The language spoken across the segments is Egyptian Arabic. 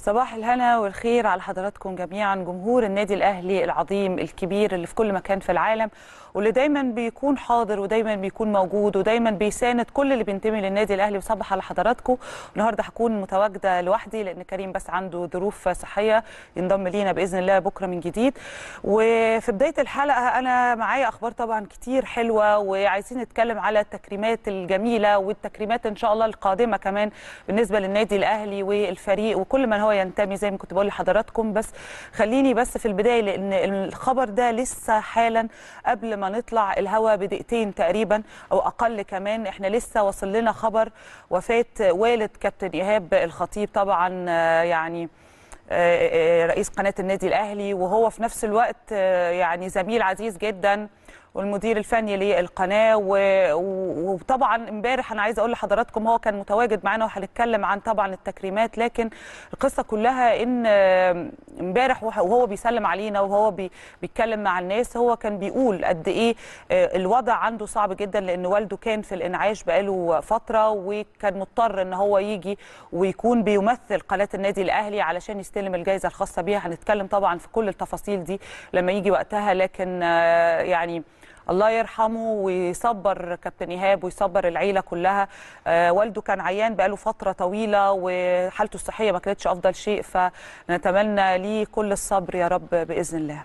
صباح الهنا والخير على حضراتكم جميعا جمهور النادي الاهلي العظيم الكبير اللي في كل مكان في العالم واللي دايما بيكون حاضر ودايما بيكون موجود ودايما بيساند كل اللي بينتمي للنادي الاهلي وصبح على حضراتكم النهارده هكون متواجده لوحدي لان كريم بس عنده ظروف صحيه ينضم لينا باذن الله بكره من جديد وفي بدايه الحلقه انا معايا اخبار طبعا كتير حلوه وعايزين نتكلم على التكريمات الجميله والتكريمات ان شاء الله القادمه كمان بالنسبه للنادي الاهلي والفريق وكل من هو ينتمي زي ما كنت بقول لحضراتكم بس خليني بس في البدايه لان الخبر ده لسه حالا قبل ما نطلع الهوا بدقيقتين تقريبا او اقل كمان احنا لسه وصل لنا خبر وفاه والد كابتن ايهاب الخطيب طبعا يعني رئيس قناه النادي الاهلي وهو في نفس الوقت يعني زميل عزيز جدا والمدير الفني للقناه وطبعا امبارح انا عايزه اقول لحضراتكم هو كان متواجد معانا وهنتكلم عن طبعا التكريمات لكن القصه كلها ان امبارح وهو بيسلم علينا وهو بيتكلم مع الناس هو كان بيقول قد ايه الوضع عنده صعب جدا لان والده كان في الانعاش بقاله فتره وكان مضطر ان هو يجي ويكون بيمثل قناه النادي الاهلي علشان يستلم الجائزه الخاصه بيها هنتكلم طبعا في كل التفاصيل دي لما يجي وقتها لكن يعني الله يرحمه ويصبر كابتن ايهاب ويصبر العيله كلها آه والده كان عيان بقاله فتره طويله وحالته الصحيه ما كانتش افضل شيء فنتمنى ليه كل الصبر يا رب باذن الله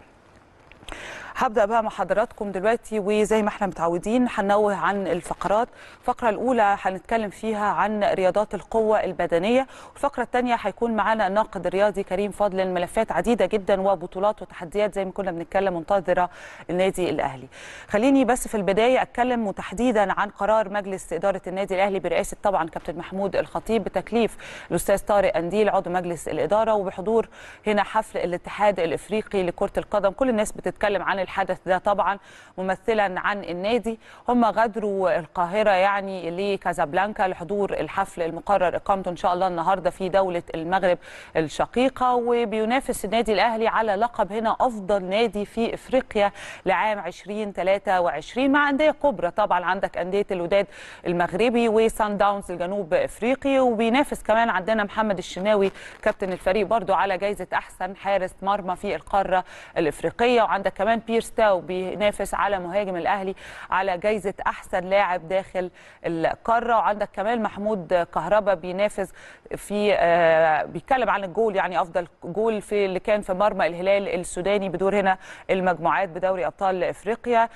هبدا بقى مع حضراتكم دلوقتي وزي ما احنا متعودين هنوه عن الفقرات الفقره الاولى هنتكلم فيها عن رياضات القوه البدنيه والفقره الثانيه هيكون معانا الناقد الرياضي كريم فضل الملفات عديده جدا وبطولات وتحديات زي ما كنا بنتكلم منتظره النادي الاهلي خليني بس في البدايه اتكلم تحديدا عن قرار مجلس اداره النادي الاهلي برئاسه طبعا كابتن محمود الخطيب بتكليف الاستاذ طارق انديل عضو مجلس الاداره وبحضور هنا حفل الاتحاد الافريقي لكره القدم كل الناس بتتكلم عن الحدث ده طبعا ممثلا عن النادي هم غادروا القاهره يعني لكازابلانكا لحضور الحفل المقرر اقامته ان شاء الله النهارده في دوله المغرب الشقيقه وبينافس النادي الاهلي على لقب هنا افضل نادي في افريقيا لعام 2023 مع انديه كبرى طبعا عندك انديه الوداد المغربي وسان داونز الجنوب افريقي وبينافس كمان عندنا محمد الشناوي كابتن الفريق برضو على جائزه احسن حارس مرمى في القاره الافريقيه وعندك كمان بيرس تاو بينافس على مهاجم الاهلي على جائزه احسن لاعب داخل القاره وعندك كمان محمود كهربا بينافس في آه بيتكلم عن الجول يعني افضل جول في اللي كان في مرمى الهلال السوداني بدور هنا المجموعات بدوري ابطال افريقيا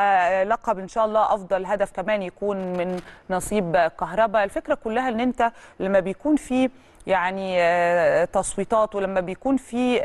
فلقب ان شاء الله افضل هدف كمان يكون من نصيب كهربا الفكره كلها ان انت لما بيكون في يعني تصويتات ولما بيكون في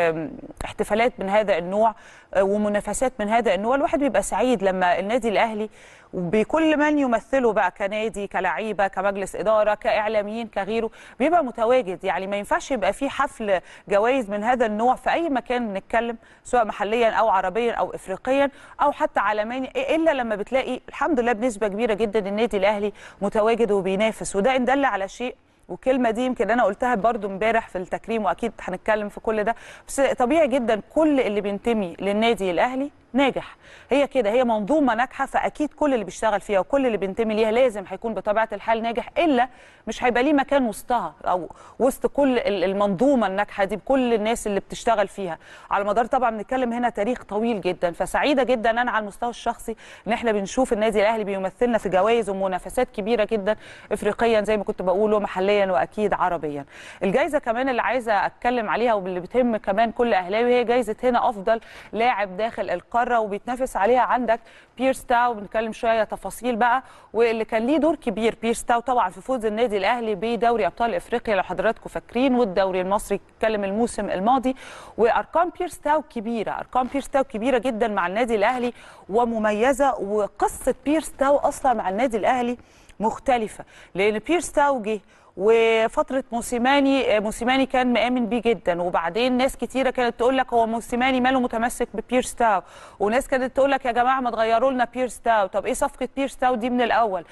احتفالات من هذا النوع ومنافسات من هذا النوع الواحد بيبقى سعيد لما النادي الاهلي بكل من يمثله بقى كنادي كلعيبه كمجلس اداره كاعلاميين كغيره بيبقى متواجد يعني ما ينفعش يبقى في حفل جوائز من هذا النوع في اي مكان بنتكلم سواء محليا او عربيا او افريقيا او حتى عالميا الا لما بتلاقي الحمد لله بنسبه كبيره جدا النادي الاهلي متواجد وبينافس وده ان دل على شيء والكلمه دي يمكن انا قلتها برضو امبارح في التكريم واكيد هنتكلم في كل ده بس طبيعي جدا كل اللي بينتمي للنادي الاهلي ناجح هي كده هي منظومه ناجحه فاكيد كل اللي بيشتغل فيها وكل اللي بينتمي ليها لازم هيكون بطبيعه الحال ناجح الا مش هيبقى ليه مكان وسطها او وسط كل المنظومه الناجحه دي بكل الناس اللي بتشتغل فيها على مدار طبعا بنتكلم هنا تاريخ طويل جدا فسعيده جدا انا على المستوى الشخصي ان احنا بنشوف النادي الاهلي بيمثلنا في جوائز ومنافسات كبيره جدا افريقيا زي ما كنت بقول ومحليا واكيد عربيا الجائزه كمان اللي عايزه اتكلم عليها واللي بتهم كمان كل اهلاوي هي جائزه هنا افضل لاعب داخل القاره القاره وبيتنافس عليها عندك بيرس تاو بنتكلم شويه تفاصيل بقى واللي كان ليه دور كبير بيرس تاو طبعا في فوز النادي الاهلي بدوري ابطال افريقيا لو حضراتكم فاكرين والدوري المصري اتكلم الموسم الماضي وارقام بيرس تاو كبيره ارقام بيرس تاو كبيره جدا مع النادي الاهلي ومميزه وقصه بيرس تاو اصلا مع النادي الاهلي مختلفه لان بيرس تاو جه وفتره موسيماني موسيماني كان مآمن بيه جدا وبعدين ناس كتيره كانت تقول لك هو موسيماني ماله متمسك ببيرس تاو وناس كانت تقول لك يا جماعه ما تغيروا لنا بيرس تاو طب ايه صفقه بيرس تاو دي من الاول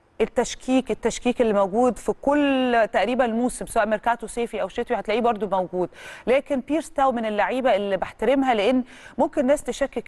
التشكيك التشكيك اللي موجود في كل تقريبا موسم سواء ميركاتو صيفي او شتوي هتلاقيه برده موجود لكن بيرس تاو من اللعيبه اللي بحترمها لان ممكن ناس تشكك فيك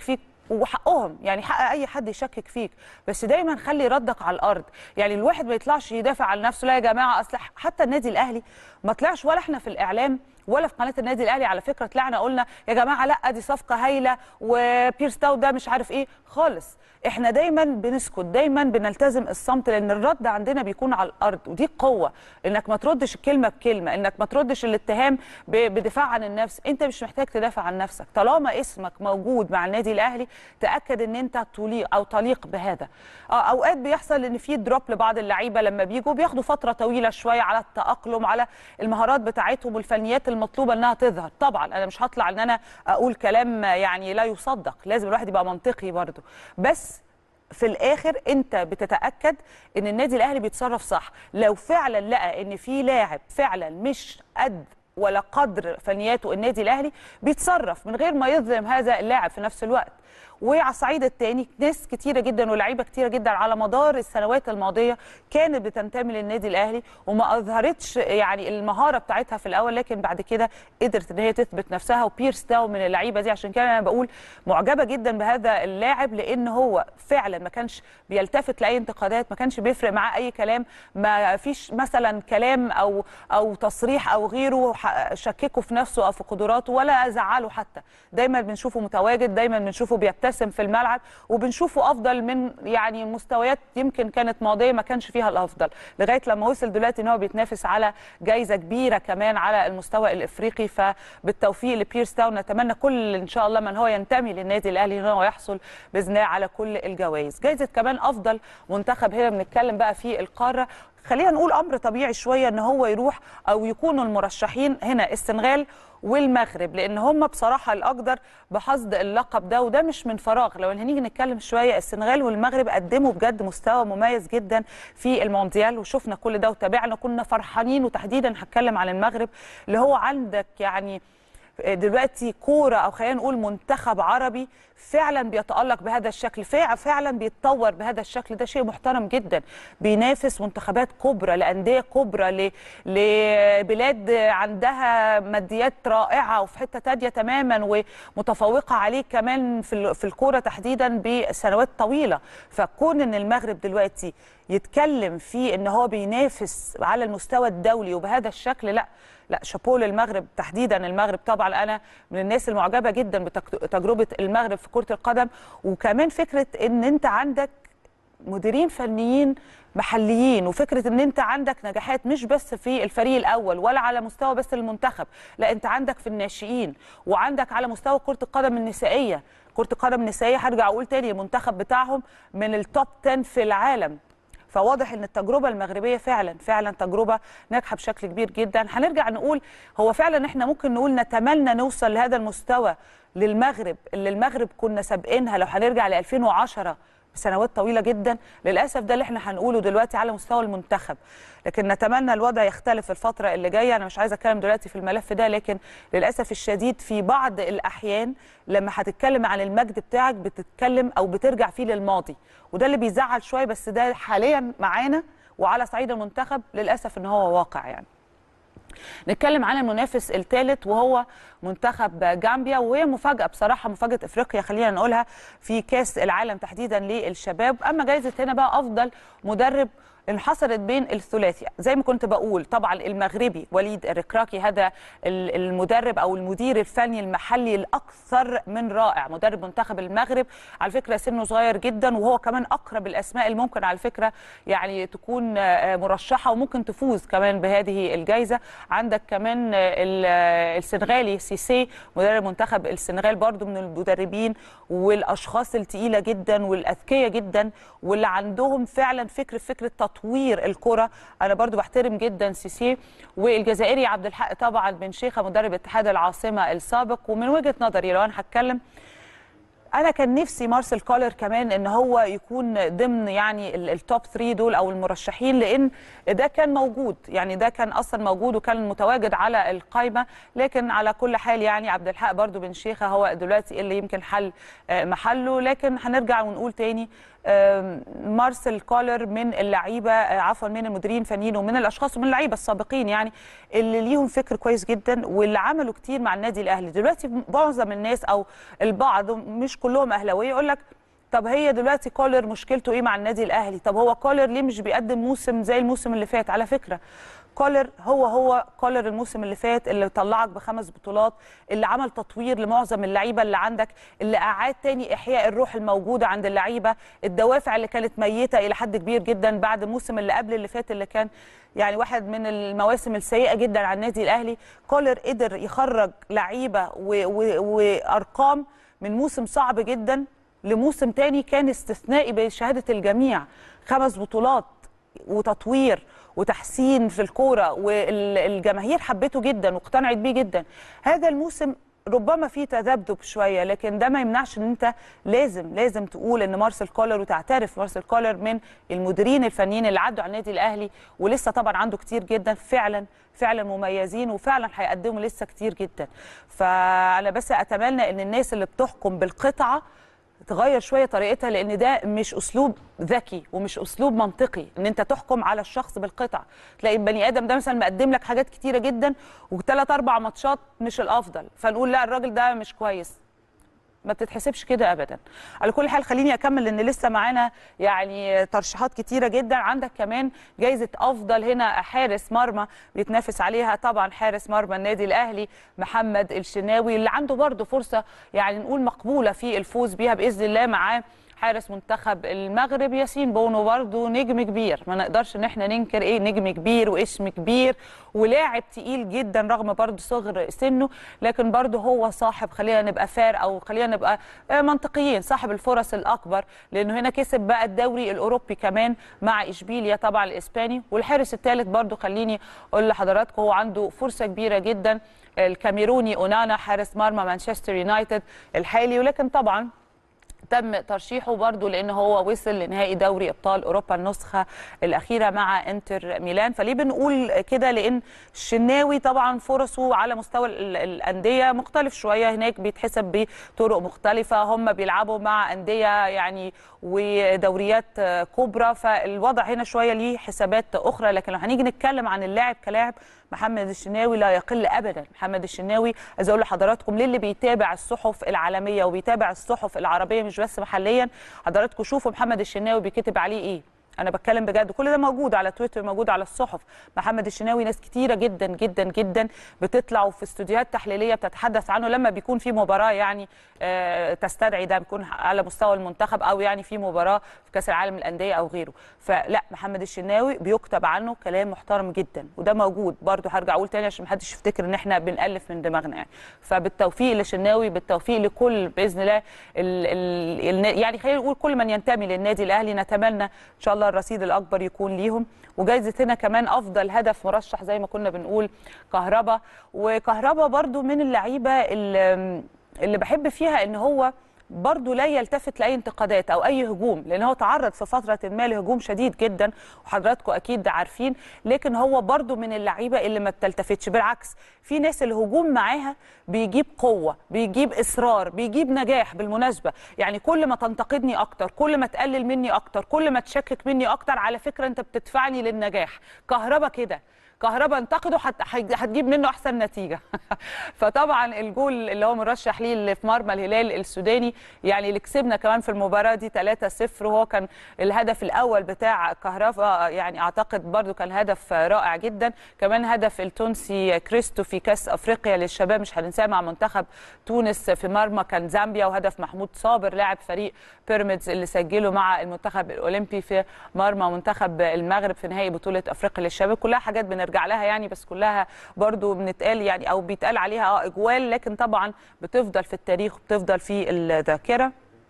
وحقهم يعني حق اي حد يشكك فيك بس دايما خلي ردك على الارض يعني الواحد ما يطلعش يدافع عن نفسه لا يا جماعه اصل حتى النادي الاهلي ما طلعش ولا احنا في الاعلام ولا في قناه النادي الاهلي على فكره طلعنا قلنا يا جماعه لا دي صفقه هايله وبيرس تاو ده مش عارف ايه خالص احنا دايما بنسكت دايما بنلتزم الصمت لان الرد عندنا بيكون على الارض ودي قوه انك ما تردش الكلمه بكلمه انك ما تردش الاتهام بدفاع عن النفس انت مش محتاج تدافع عن نفسك طالما اسمك موجود مع النادي الاهلي تاكد ان انت تليق او تليق بهذا اوقات بيحصل ان في دروب لبعض اللعيبه لما بيجوا بياخدوا فتره طويله شويه على التاقلم على المهارات بتاعتهم والفنيات المطلوبه انها تظهر طبعا انا مش هطلع ان انا اقول كلام يعني لا يصدق لازم الواحد يبقى منطقي برضه بس في الاخر انت بتتاكد ان النادي الاهلي بيتصرف صح لو فعلا لقى ان في لاعب فعلا مش قد ولا قدر فنياته النادي الاهلي بيتصرف من غير ما يظلم هذا اللاعب في نفس الوقت وعلى الصعيد الثاني ناس كتيره جدا ولاعيبه كتيره جدا على مدار السنوات الماضيه كانت بتنتمي للنادي الاهلي وما اظهرتش يعني المهاره بتاعتها في الاول لكن بعد كده قدرت ان هي تثبت نفسها وبيرس تاو من اللعيبه دي عشان كده انا بقول معجبه جدا بهذا اللاعب لان هو فعلا ما كانش بيلتفت لاي انتقادات ما كانش بيفرق معاه اي كلام ما فيش مثلا كلام او او تصريح او غيره شككه في نفسه او في قدراته ولا زعله حتى دايما بنشوفه متواجد دايما بنشوفه بيبتسم في الملعب وبنشوفه افضل من يعني مستويات يمكن كانت ماضيه ما كانش فيها الافضل لغايه لما وصل دلوقتي ان هو بيتنافس على جائزه كبيره كمان على المستوى الافريقي فبالتوفيق لبيرس تاون نتمنى كل ان شاء الله من هو ينتمي للنادي الاهلي ان هو يحصل باذن الله على كل الجوائز جائزه كمان افضل منتخب هنا بنتكلم بقى في القاره خلينا نقول امر طبيعي شويه ان هو يروح او يكونوا المرشحين هنا السنغال والمغرب لان هم بصراحه الاقدر بحصد اللقب ده وده مش من فراغ لو هنيجي نتكلم شويه السنغال والمغرب قدموا بجد مستوى مميز جدا في المونديال وشفنا كل ده وتابعنا كنا فرحانين وتحديدا هتكلم عن المغرب اللي هو عندك يعني دلوقتي كوره او خلينا نقول منتخب عربي فعلا بيتالق بهذا الشكل فعلا بيتطور بهذا الشكل ده شيء محترم جدا بينافس منتخبات كبرى لانديه كبرى لبلاد عندها ماديات رائعه وفي حته تانيه تماما ومتفوقه عليه كمان في في الكوره تحديدا بسنوات طويله فكون ان المغرب دلوقتي يتكلم في ان هو بينافس على المستوى الدولي وبهذا الشكل لا لا شابوه للمغرب تحديدا المغرب طبعا انا من الناس المعجبه جدا بتجربه المغرب في كره القدم وكمان فكره ان انت عندك مديرين فنيين محليين وفكره ان انت عندك نجاحات مش بس في الفريق الاول ولا على مستوى بس المنتخب لا انت عندك في الناشئين وعندك على مستوى كره القدم النسائيه كره القدم النسائيه هرجع اقول تاني المنتخب بتاعهم من التوب 10 في العالم فواضح ان التجربه المغربيه فعلا فعلا تجربه ناجحه بشكل كبير جدا هنرجع نقول هو فعلا احنا ممكن نقول نتمنى نوصل لهذا المستوى للمغرب اللي المغرب كنا سابقينها لو هنرجع ل 2010 سنوات طويله جدا للاسف ده اللي احنا هنقوله دلوقتي على مستوى المنتخب لكن نتمنى الوضع يختلف الفتره اللي جايه انا مش عايزه اتكلم دلوقتي في الملف ده لكن للاسف الشديد في بعض الاحيان لما هتتكلم عن المجد بتاعك بتتكلم او بترجع فيه للماضي وده اللي بيزعل شويه بس ده حاليا معانا وعلى صعيد المنتخب للاسف ان هو واقع يعني نتكلم عن المنافس الثالث وهو منتخب جامبيا وهي مفاجاه بصراحه مفاجاه افريقيا خلينا نقولها في كاس العالم تحديدا للشباب اما جائزه هنا بقى افضل مدرب انحصرت بين الثلاثي زي ما كنت بقول طبعا المغربي وليد الركراكي هذا المدرب او المدير الفني المحلي الاكثر من رائع مدرب منتخب المغرب على فكره سنه صغير جدا وهو كمان اقرب الاسماء اللي ممكن على فكره يعني تكون مرشحه وممكن تفوز كمان بهذه الجائزه عندك كمان السنغالي سيسي مدرب منتخب السنغال برضو من المدربين والاشخاص الثقيله جدا والاذكياء جدا واللي عندهم فعلا فكر فكره تطوير الكره انا برضو بحترم جدا سيسي والجزائري عبد الحق طبعا بن شيخه مدرب اتحاد العاصمه السابق ومن وجهه نظري لو انا هتكلم انا كان نفسي مارسيل كولر كمان ان هو يكون ضمن يعني التوب 3 دول او المرشحين لان ده كان موجود يعني ده كان اصلا موجود وكان متواجد على القائمه لكن على كل حال يعني عبد الحق برضو بن شيخه هو دلوقتي اللي يمكن حل محله لكن هنرجع ونقول تاني آم، مارسيل كولر من اللعيبه آه، عفوا من المديرين الفنيين ومن الاشخاص ومن اللعيبه السابقين يعني اللي ليهم فكر كويس جدا واللي عملوا كتير مع النادي الاهلي دلوقتي معظم الناس او البعض مش كلهم اهلاويه يقول لك طب هي دلوقتي كولر مشكلته ايه مع النادي الاهلي طب هو كولر ليه مش بيقدم موسم زي الموسم اللي فات على فكره كولر هو هو كولر الموسم اللي فات اللي طلعك بخمس بطولات اللي عمل تطوير لمعظم اللعيبه اللي عندك اللي اعاد تاني احياء الروح الموجوده عند اللعيبه الدوافع اللي كانت ميته الى حد كبير جدا بعد الموسم اللي قبل اللي فات اللي كان يعني واحد من المواسم السيئه جدا على النادي الاهلي كولر قدر يخرج لعيبه و- و- وارقام من موسم صعب جدا لموسم تاني كان استثنائي بشهاده الجميع خمس بطولات وتطوير وتحسين في الكوره والجماهير حبته جدا واقتنعت بيه جدا هذا الموسم ربما فيه تذبذب شويه لكن ده ما يمنعش ان انت لازم لازم تقول ان مارسيل كولر وتعترف مارسيل كولر من المديرين الفنيين اللي عدوا على النادي الاهلي ولسه طبعا عنده كتير جدا فعلا فعلا مميزين وفعلا هيقدموا لسه كتير جدا فانا بس اتمنى ان الناس اللي بتحكم بالقطعه تغير شويه طريقتها لان ده مش اسلوب ذكي ومش اسلوب منطقي ان انت تحكم على الشخص بالقطع تلاقي البني ادم ده مثلا مقدم لك حاجات كتيره جدا وثلاث اربع ماتشات مش الافضل فنقول لا الراجل ده مش كويس ما بتتحسبش كده ابدا على كل حال خليني اكمل لان لسه معانا يعني ترشيحات كتيره جدا عندك كمان جايزه افضل هنا حارس مرمى بيتنافس عليها طبعا حارس مرمى النادي الاهلي محمد الشناوي اللي عنده برضه فرصه يعني نقول مقبوله في الفوز بيها باذن الله معاه حارس منتخب المغرب ياسين بونو برضه نجم كبير ما نقدرش ان احنا ننكر ايه نجم كبير واسم كبير ولاعب تقيل جدا رغم برضه صغر سنه لكن برضه هو صاحب خلينا نبقى فار او خلينا نبقى آه، منطقيين صاحب الفرص الاكبر لانه هنا كسب بقى الدوري الاوروبي كمان مع اشبيليا طبعا الاسباني والحارس الثالث برضه خليني اقول لحضراتكم هو عنده فرصه كبيره جدا الكاميروني اونانا حارس مرمى مانشستر يونايتد الحالي ولكن طبعا تم ترشيحه برضه لان هو وصل لنهائي دوري ابطال اوروبا النسخه الاخيره مع انتر ميلان فليه بنقول كده لان الشناوي طبعا فرصه على مستوى ال- الانديه مختلف شويه هناك بيتحسب بطرق مختلفه هم بيلعبوا مع انديه يعني ودوريات آه، كبرى فالوضع هنا شويه ليه حسابات اخرى لكن لو هنيجي نتكلم عن اللاعب كلاعب محمد الشناوي لا يقل ابدا محمد الشناوي عايز اقول لحضراتكم للي بيتابع الصحف العالميه وبيتابع الصحف العربيه مش بس محليا حضراتكم شوفوا محمد الشناوي بيكتب عليه ايه انا بتكلم بجد كل ده موجود على تويتر موجود على الصحف محمد الشناوي ناس كتيره جدا جدا جدا بتطلع في استوديوهات تحليليه بتتحدث عنه لما بيكون في مباراه يعني آه، تستدعي ده بيكون على مستوى المنتخب او يعني في مباراه في كاس العالم للانديه او غيره فلا محمد الشناوي بيكتب عنه كلام محترم جدا وده موجود برضو هرجع اقول تاني عشان محدش يفتكر ان احنا بنالف من دماغنا يعني فبالتوفيق للشناوي بالتوفيق لكل باذن الله ال ال ال يعني خلينا نقول كل من ينتمي للنادي الاهلي نتمنى ان شاء الله الرصيد الاكبر يكون ليهم وجايزه هنا كمان افضل هدف مرشح زي ما كنا بنقول كهربا وكهربا برضو من اللعيبه اللي, اللي بحب فيها ان هو برضه لا يلتفت لاي انتقادات او اي هجوم لان هو تعرض في فتره ما لهجوم شديد جدا وحضراتكم اكيد عارفين لكن هو برضه من اللعيبه اللي ما بتلتفتش بالعكس في ناس الهجوم معاها بيجيب قوه بيجيب اصرار بيجيب نجاح بالمناسبه يعني كل ما تنتقدني اكتر كل ما تقلل مني اكتر كل ما تشكك مني اكتر على فكره انت بتدفعني للنجاح كهربا كده كهربا انتقده هت- هتجيب منه احسن نتيجه فطبعا الجول اللي هو مرشح ليه اللي في مرمى الهلال السوداني يعني اللي كسبنا كمان في المباراه دي 3-0 وهو كان الهدف الاول بتاع كهربا يعني اعتقد برضو كان هدف رائع جدا كمان هدف التونسي كريستو في كاس افريقيا للشباب مش هننساه مع منتخب تونس في مرمى كان زامبيا وهدف محمود صابر لاعب فريق بيراميدز اللي سجله مع المنتخب الاولمبي في مرمى منتخب المغرب في نهائي بطوله افريقيا للشباب كلها حاجات بنرجع لها يعني بس كلها برضو بنتقال يعني او بيتقال عليها اه اجوال لكن طبعا بتفضل في التاريخ وبتفضل في الذاكره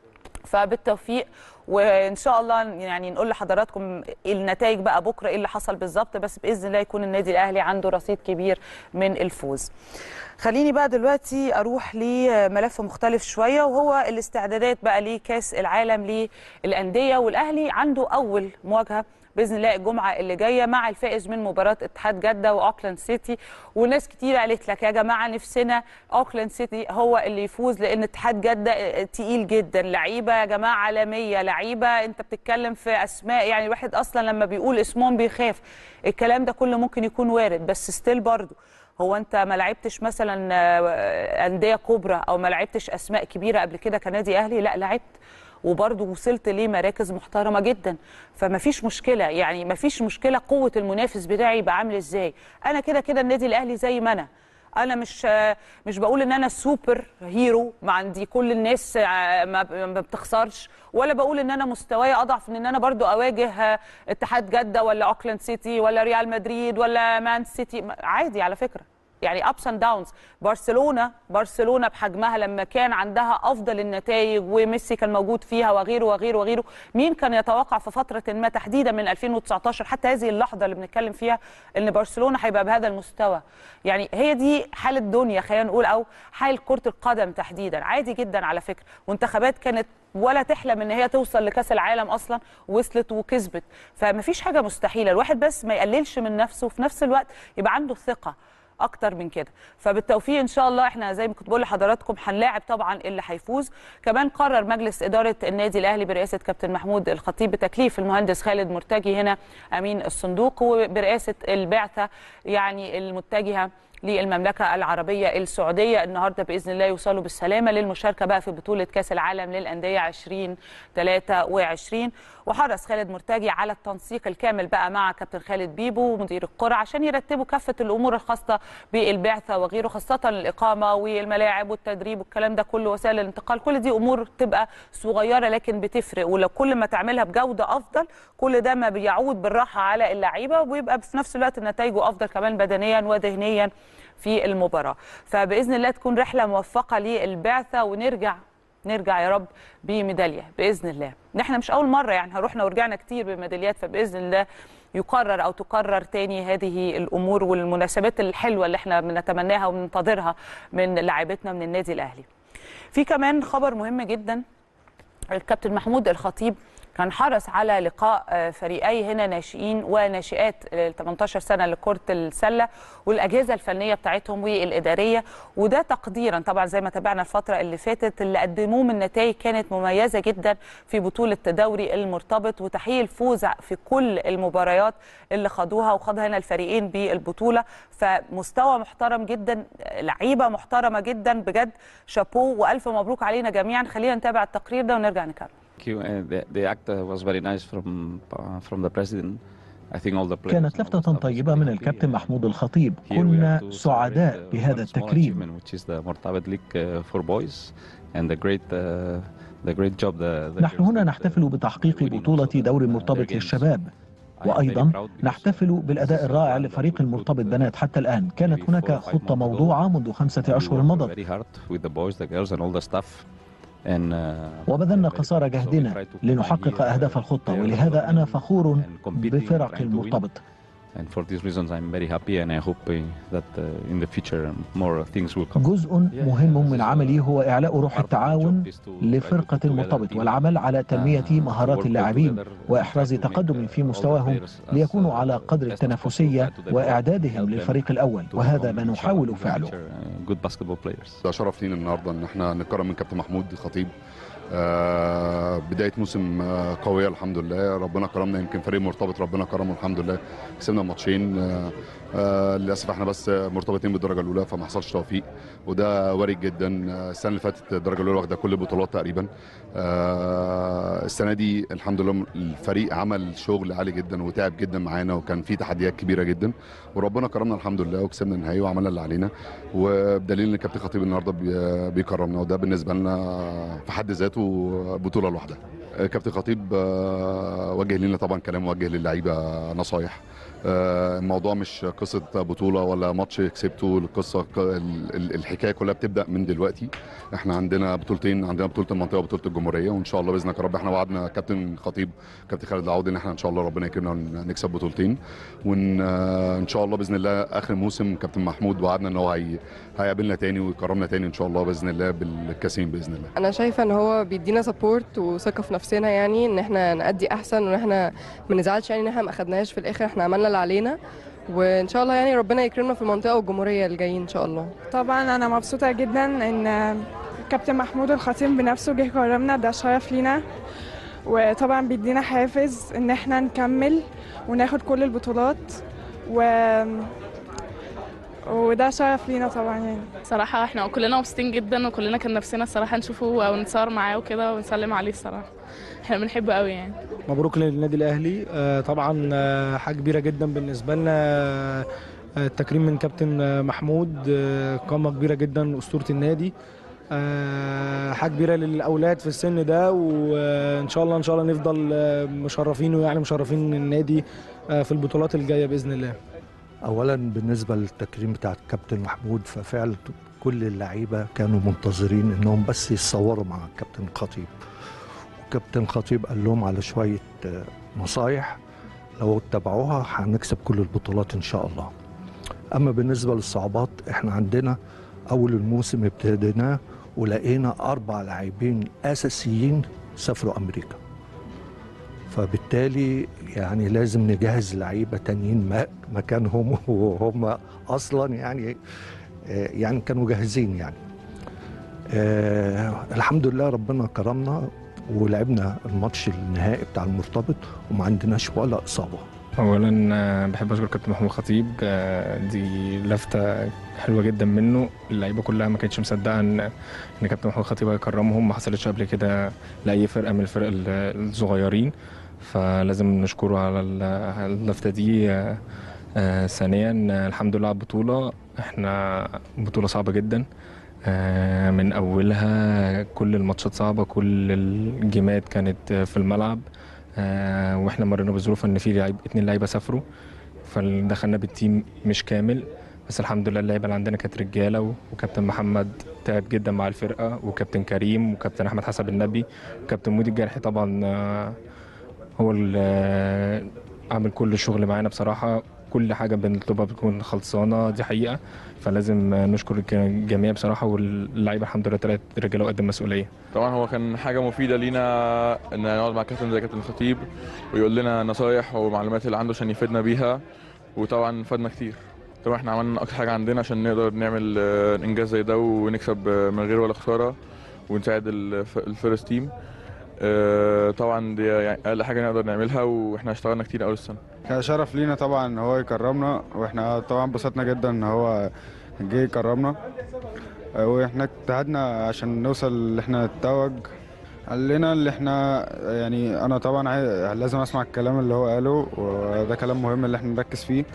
فبالتوفيق وان شاء الله يعني نقول لحضراتكم النتائج بقى بكره ايه اللي حصل بالظبط بس باذن الله يكون النادي الاهلي عنده رصيد كبير من الفوز. خليني بقى دلوقتي اروح لملف مختلف شويه وهو الاستعدادات بقى لكاس العالم للانديه والاهلي عنده اول مواجهه باذن الله الجمعه اللي جايه مع الفائز من مباراه اتحاد جده واوكلاند سيتي وناس كتير قالت لك يا جماعه نفسنا اوكلاند سيتي هو اللي يفوز لان اتحاد جده تقيل جدا لعيبه يا جماعه عالميه لعيبه انت بتتكلم في اسماء يعني الواحد اصلا لما بيقول اسمهم بيخاف الكلام ده كله ممكن يكون وارد بس ستيل برضه هو انت ما لعبتش مثلا آه، انديه كبرى او ما لعبتش اسماء كبيره قبل كده كنادي اهلي لا لعبت وبرضه وصلت لمراكز محترمه جدا فما فيش مشكله يعني ما فيش مشكله قوه المنافس بتاعي يبقى عامل ازاي انا كده كده النادي الاهلي زي ما انا انا مش آه، مش بقول ان انا سوبر هيرو ما عندي كل الناس آه، ما ما بتخسرش ولا بقول ان انا مستواي اضعف من ان انا برضو اواجه آه، اتحاد جده ولا اوكلاند سيتي ولا ريال مدريد ولا مان سيتي عادي على فكره يعني ابس اند داونز برشلونه برشلونه بحجمها لما كان عندها افضل النتائج وميسي كان موجود فيها وغيره وغيره وغيره مين كان يتوقع في فتره ما تحديدا من 2019 حتى هذه اللحظه اللي بنتكلم فيها ان برشلونه هيبقى بهذا المستوى يعني هي دي حال الدنيا خلينا نقول او حال كره القدم تحديدا عادي جدا على فكره منتخبات كانت ولا تحلم ان هي توصل لكاس العالم اصلا وصلت وكسبت فمفيش حاجه مستحيله الواحد بس ما يقللش من نفسه وفي نفس الوقت يبقى عنده ثقه اكتر من كده فبالتوفيق ان شاء الله احنا زي ما كنت بقول لحضراتكم هنلاعب طبعا اللي هيفوز كمان قرر مجلس اداره النادي الاهلي برئاسه كابتن محمود الخطيب بتكليف المهندس خالد مرتجي هنا امين الصندوق وبرئاسه البعثه يعني المتجهه للمملكه العربيه السعوديه النهارده باذن الله يوصلوا بالسلامه للمشاركه بقى في بطوله كاس العالم للانديه 2023 وحرص خالد مرتجي على التنسيق الكامل بقى مع كابتن خالد بيبو مدير القرى عشان يرتبوا كافه الامور الخاصه بالبعثه وغيره خاصه الاقامه والملاعب والتدريب والكلام ده كله وسائل الانتقال كل دي امور تبقى صغيره لكن بتفرق ولو كل ما تعملها بجوده افضل كل ده ما بيعود بالراحه على اللعيبه ويبقى في نفس الوقت نتائجه افضل كمان بدنيا وذهنيا في المباراه فباذن الله تكون رحله موفقه للبعثه ونرجع نرجع يا رب بميداليه باذن الله احنا مش اول مره يعني هروحنا ورجعنا كتير بميداليات فباذن الله يقرر او تقرر تاني هذه الامور والمناسبات الحلوه اللي احنا بنتمناها وبننتظرها من لاعبتنا من النادي الاهلي في كمان خبر مهم جدا الكابتن محمود الخطيب كان حرص على لقاء آه، فريقي هنا ناشئين وناشئات ال 18 سنه لكره السله والاجهزه الفنيه بتاعتهم والاداريه وده تقديرا طبعا زي ما تابعنا الفتره اللي فاتت اللي قدموه من نتائج كانت مميزه جدا في بطوله دوري المرتبط وتحقيق الفوز في كل المباريات اللي خدوها وخدها هنا الفريقين بالبطوله فمستوى محترم جدا لعيبه محترمه جدا بجد شابوه والف مبروك علينا جميعا خلينا نتابع التقرير ده ونرجع نكمل Thank you. Uh, the, the act uh, was very nice from uh, from the president. I think all the players كانت لفتة طيبة من الكابتن محمود الخطيب كنا سعداء بهذا التكريم which is the Mortabet League uh, for boys and the great uh, the great job the, the نحن هنا نحتفل بتحقيق بطولة دوري مرتبط للشباب وأيضا نحتفل بالأداء الرائع لفريق المرتبط بنات حتى الآن كانت هناك خطة موضوعة منذ خمسة أشهر مضت very hard with the boys the girls and all the stuff and uh, وبذلنا قصارى جهدنا لنحقق أهداف الخطة ولهذا أنا فخور بفرق المرتبط and for these reasons I'm very happy and I hope uh, that uh, in the future more things will come. جزء مهم من عملي هو إعلاء روح التعاون لفرقة المرتبط والعمل على تنمية مهارات اللاعبين وإحراز تقدم في مستواهم ليكونوا على قدر التنافسية وإعدادهم للفريق الأول وهذا ما نحاول فعله Good basketball players. ده شرف لينا النهارده ان احنا نكرم من كابتن محمود الخطيب آه بدايه موسم آه قويه الحمد لله ربنا كرمنا يمكن فريق مرتبط ربنا كرمه الحمد لله كسبنا ماتشين آه آه للاسف احنا بس مرتبطين بالدرجه الاولى فما حصلش توفيق وده وارد جدا آه، السنه اللي فاتت الدرجه الاولى واخده كل البطولات تقريبا آه السنه دي الحمد لله الفريق عمل شغل عالي جدا وتعب جدا معانا وكان في تحديات كبيره جدا وربنا كرمنا الحمد لله وكسبنا النهائي وعملنا اللي علينا وبدليل ان كابتن خطيب النهارده بي- بيكرمنا وده بالنسبه لنا في حد ذاته بطوله لوحدها كابتن خطيب آه، وجه لنا طبعا كلام وجه للعيبه نصايح آه، الموضوع مش قصه بطوله ولا ماتش كسبته القصه ك- ال- ال- الحكايه كلها بتبدا من دلوقتي احنا عندنا بطولتين عندنا بطوله المنطقه وبطوله الجمهوريه وان شاء الله باذن الله يا رب احنا وعدنا كابتن خطيب كابتن خالد العوضي ان احنا ان شاء الله ربنا يكرمنا ونكسب بطولتين وان آه، ان شاء الله باذن الله اخر موسم كابتن محمود وعدنا ان هو هي هيقابلنا تاني ويكرمنا تاني ان شاء الله باذن الله بالكاسين باذن الله انا شايفه ان هو بيدينا سبورت وثقه في نفسنا يعني ان احنا نأدي احسن وان احنا ما نزعلش يعني ان احنا ما اخدناهاش في الاخر احنا عملنا اللي علينا وان شاء الله يعني ربنا يكرمنا في المنطقه والجمهوريه الجايين ان شاء الله طبعا انا مبسوطه جدا ان كابتن محمود الخطيب بنفسه جه كرمنا ده شرف لينا وطبعا بيدينا حافز ان احنا نكمل وناخد كل البطولات و وده شرف لينا طبعا يعني صراحة احنا كلنا مبسوطين جدا وكلنا كان نفسنا الصراحة نشوفه او نتصور معاه وكده ونسلم عليه الصراحة احنا بنحبه قوي يعني مبروك للنادي الاهلي آه، طبعا آه، حاجه كبيره جدا بالنسبه لنا آه، التكريم من كابتن آه، محمود آه، قامه كبيره جدا اسطوره النادي آه، حاجه كبيره للاولاد في السن ده وان شاء الله ان شاء الله نفضل آه، مشرفينه يعني مشرفين النادي آه، في البطولات الجايه باذن الله اولا بالنسبه للتكريم بتاع الكابتن محمود ففعلا كل اللعيبه كانوا منتظرين انهم بس يتصوروا مع الكابتن خطيب وكابتن خطيب قال لهم على شويه آه، نصايح لو اتبعوها هنكسب كل البطولات ان شاء الله اما بالنسبه للصعوبات احنا عندنا اول الموسم ابتديناه ولقينا اربع لاعبين اساسيين سافروا امريكا فبالتالي يعني لازم نجهز لعيبه تانيين ما- مكانهم وهم اصلا يعني آه، يعني كانوا جاهزين يعني آه الحمد لله ربنا كرمنا ولعبنا الماتش النهائي بتاع المرتبط وما عندناش ولا اصابه اولا آه، بحب اشكر كابتن محمود خطيب آه، دي لفته حلوه جدا منه اللعيبه كلها ما كانتش مصدقه ان ان كابتن محمود خطيب هيكرمهم ما حصلتش قبل كده لاي فرقه من الفرق ال- الصغيرين فلازم نشكره على ال- على اللفته دي آه، آه، ثانيا آه، الحمد لله على البطوله احنا بطوله صعبه جدا آه، من اولها كل الماتشات صعبه كل الجيمات كانت آه، في الملعب آه، واحنا مرينا بظروف ان في لعيب اتنين لعيبه سافروا فدخلنا بالتيم مش كامل بس الحمد لله اللعيبه اللي عندنا كانت رجاله و- وكابتن محمد تعب جدا مع الفرقه وكابتن كريم وكابتن احمد حسب النبي وكابتن مودي الجرحي طبعا آه، هو اللي آه، عامل كل الشغل معانا بصراحه كل حاجه بنطلبها بتكون خلصانه دي حقيقه فلازم آه، نشكر الجميع بصراحه واللعيبه الحمد لله طلعت رجاله وقد المسؤوليه طبعا هو كان حاجه مفيده لينا ان نقعد مع كابتن زي كابتن الخطيب ويقول لنا نصايح ومعلومات اللي عنده عشان يفيدنا بيها وطبعا فادنا كتير طبعا احنا عملنا اقصى حاجه عندنا عشان نقدر نعمل آه، انجاز زي ده ونكسب آه، من غير ولا خساره ونساعد الف- الفيرست تيم آه، طبعا دي يعني اقل حاجه نقدر نعملها واحنا اشتغلنا كتير اول السنه كان شرف لينا طبعا ان هو يكرمنا واحنا طبعا انبسطنا جدا ان هو جه يكرمنا واحنا اجتهدنا عشان نوصل اللي احنا نتوج قال لنا اللي احنا يعني انا طبعا عاي- لازم اسمع الكلام اللي هو قاله وده كلام مهم اللي احنا نركز فيه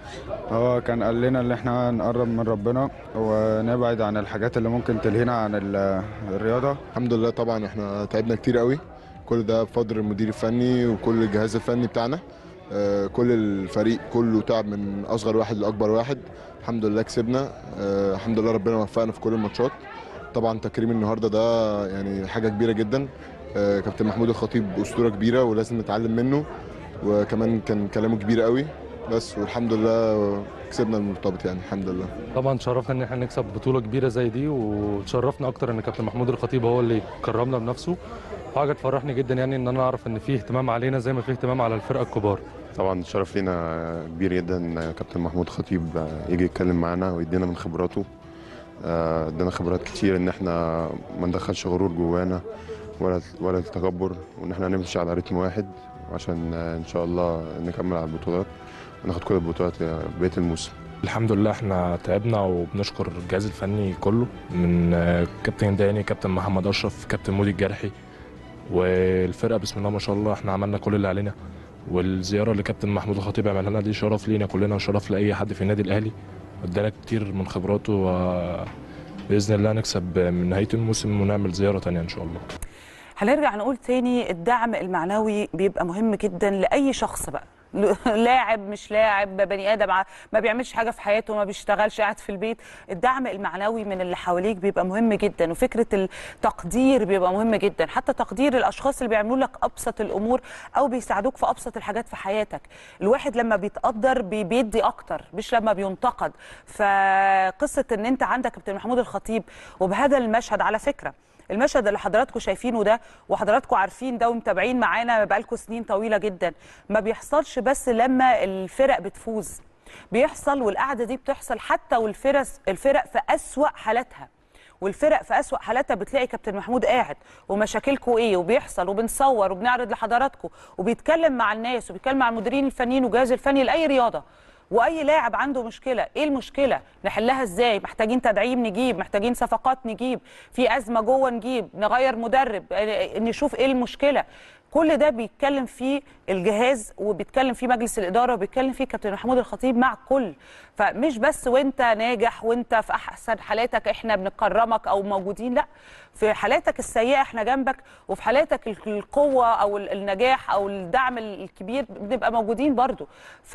هو كان قال لنا اللي احنا نقرب من ربنا ونبعد عن الحاجات اللي ممكن تلهينا عن ال- الرياضه الحمد لله طبعا احنا تعبنا كتير قوي كل ده بفضل المدير الفني وكل الجهاز الفني بتاعنا آه، كل الفريق كله تعب من اصغر واحد لاكبر واحد الحمد لله كسبنا آه، الحمد لله ربنا وفقنا في كل الماتشات طبعا تكريم النهارده ده يعني حاجه كبيره جدا آه، كابتن محمود الخطيب اسطوره كبيره ولازم نتعلم منه وكمان كان كلامه كبير قوي بس والحمد لله كسبنا المرتبط يعني الحمد لله طبعا شرفنا ان احنا نكسب بطوله كبيره زي دي وتشرفنا اكتر ان كابتن محمود الخطيب هو اللي كرمنا بنفسه حاجه تفرحني جدا يعني ان انا اعرف ان في اهتمام علينا زي ما في اهتمام على الفرقه الكبار طبعا شرف لينا كبير جدا ان كابتن محمود خطيب يجي يتكلم معانا ويدينا من خبراته آه، ادانا خبرات كتير ان احنا ما ندخلش غرور جوانا ولا ولا التكبر وان احنا نمشي على رتم واحد عشان آه، ان شاء الله نكمل على البطولات وناخد كل البطولات آه، بقيه الموسم الحمد لله احنا تعبنا وبنشكر الجهاز الفني كله من آه، كابتن داني كابتن محمد اشرف كابتن مودي الجرحي والفرقه بسم الله ما شاء الله احنا عملنا كل اللي علينا والزياره اللي كابتن محمود الخطيب عملها لنا دي شرف لينا كلنا وشرف لاي حد في النادي الاهلي ادانا كتير من خبراته وباذن الله نكسب من نهايه الموسم ونعمل زياره تانية ان شاء الله هنرجع نقول تاني الدعم المعنوي بيبقى مهم جدا لاي شخص بقى لاعب مش لاعب بني ادم ع- ما بيعملش حاجه في حياته ما بيشتغلش قاعد في البيت الدعم المعنوي من اللي حواليك بيبقى مهم جدا وفكره التقدير بيبقى مهم جدا حتى تقدير الاشخاص اللي بيعملوا لك ابسط الامور او بيساعدوك في ابسط الحاجات في حياتك الواحد لما بيتقدر بي- بيدي اكتر مش لما بينتقد فقصه ان انت عندك كابتن محمود الخطيب وبهذا المشهد على فكره المشهد اللي حضراتكم شايفينه ده وحضراتكم عارفين ده ومتابعين معانا بقالكم سنين طويله جدا ما بيحصلش بس لما الفرق بتفوز بيحصل والقعده دي بتحصل حتى والفرق الفرق في اسوا حالاتها والفرق في اسوا حالاتها بتلاقي كابتن محمود قاعد ومشاكلكم ايه وبيحصل وبنصور وبنعرض لحضراتكم وبيتكلم مع الناس وبيتكلم مع المديرين الفنيين والجهاز الفني لاي رياضه واي لاعب عنده مشكله ايه المشكله نحلها ازاي محتاجين تدعيم نجيب محتاجين صفقات نجيب في ازمه جوه نجيب نغير مدرب آه، نشوف ايه المشكله كل ده بيتكلم فيه الجهاز وبيتكلم فيه مجلس الاداره وبيتكلم فيه كابتن محمود الخطيب مع الكل فمش بس وانت ناجح وانت في احسن حالاتك احنا بنكرمك او موجودين لا في حالاتك السيئه احنا جنبك وفي حالاتك ال- القوه او ال- النجاح او الدعم ال- الكبير بنبقى موجودين برضو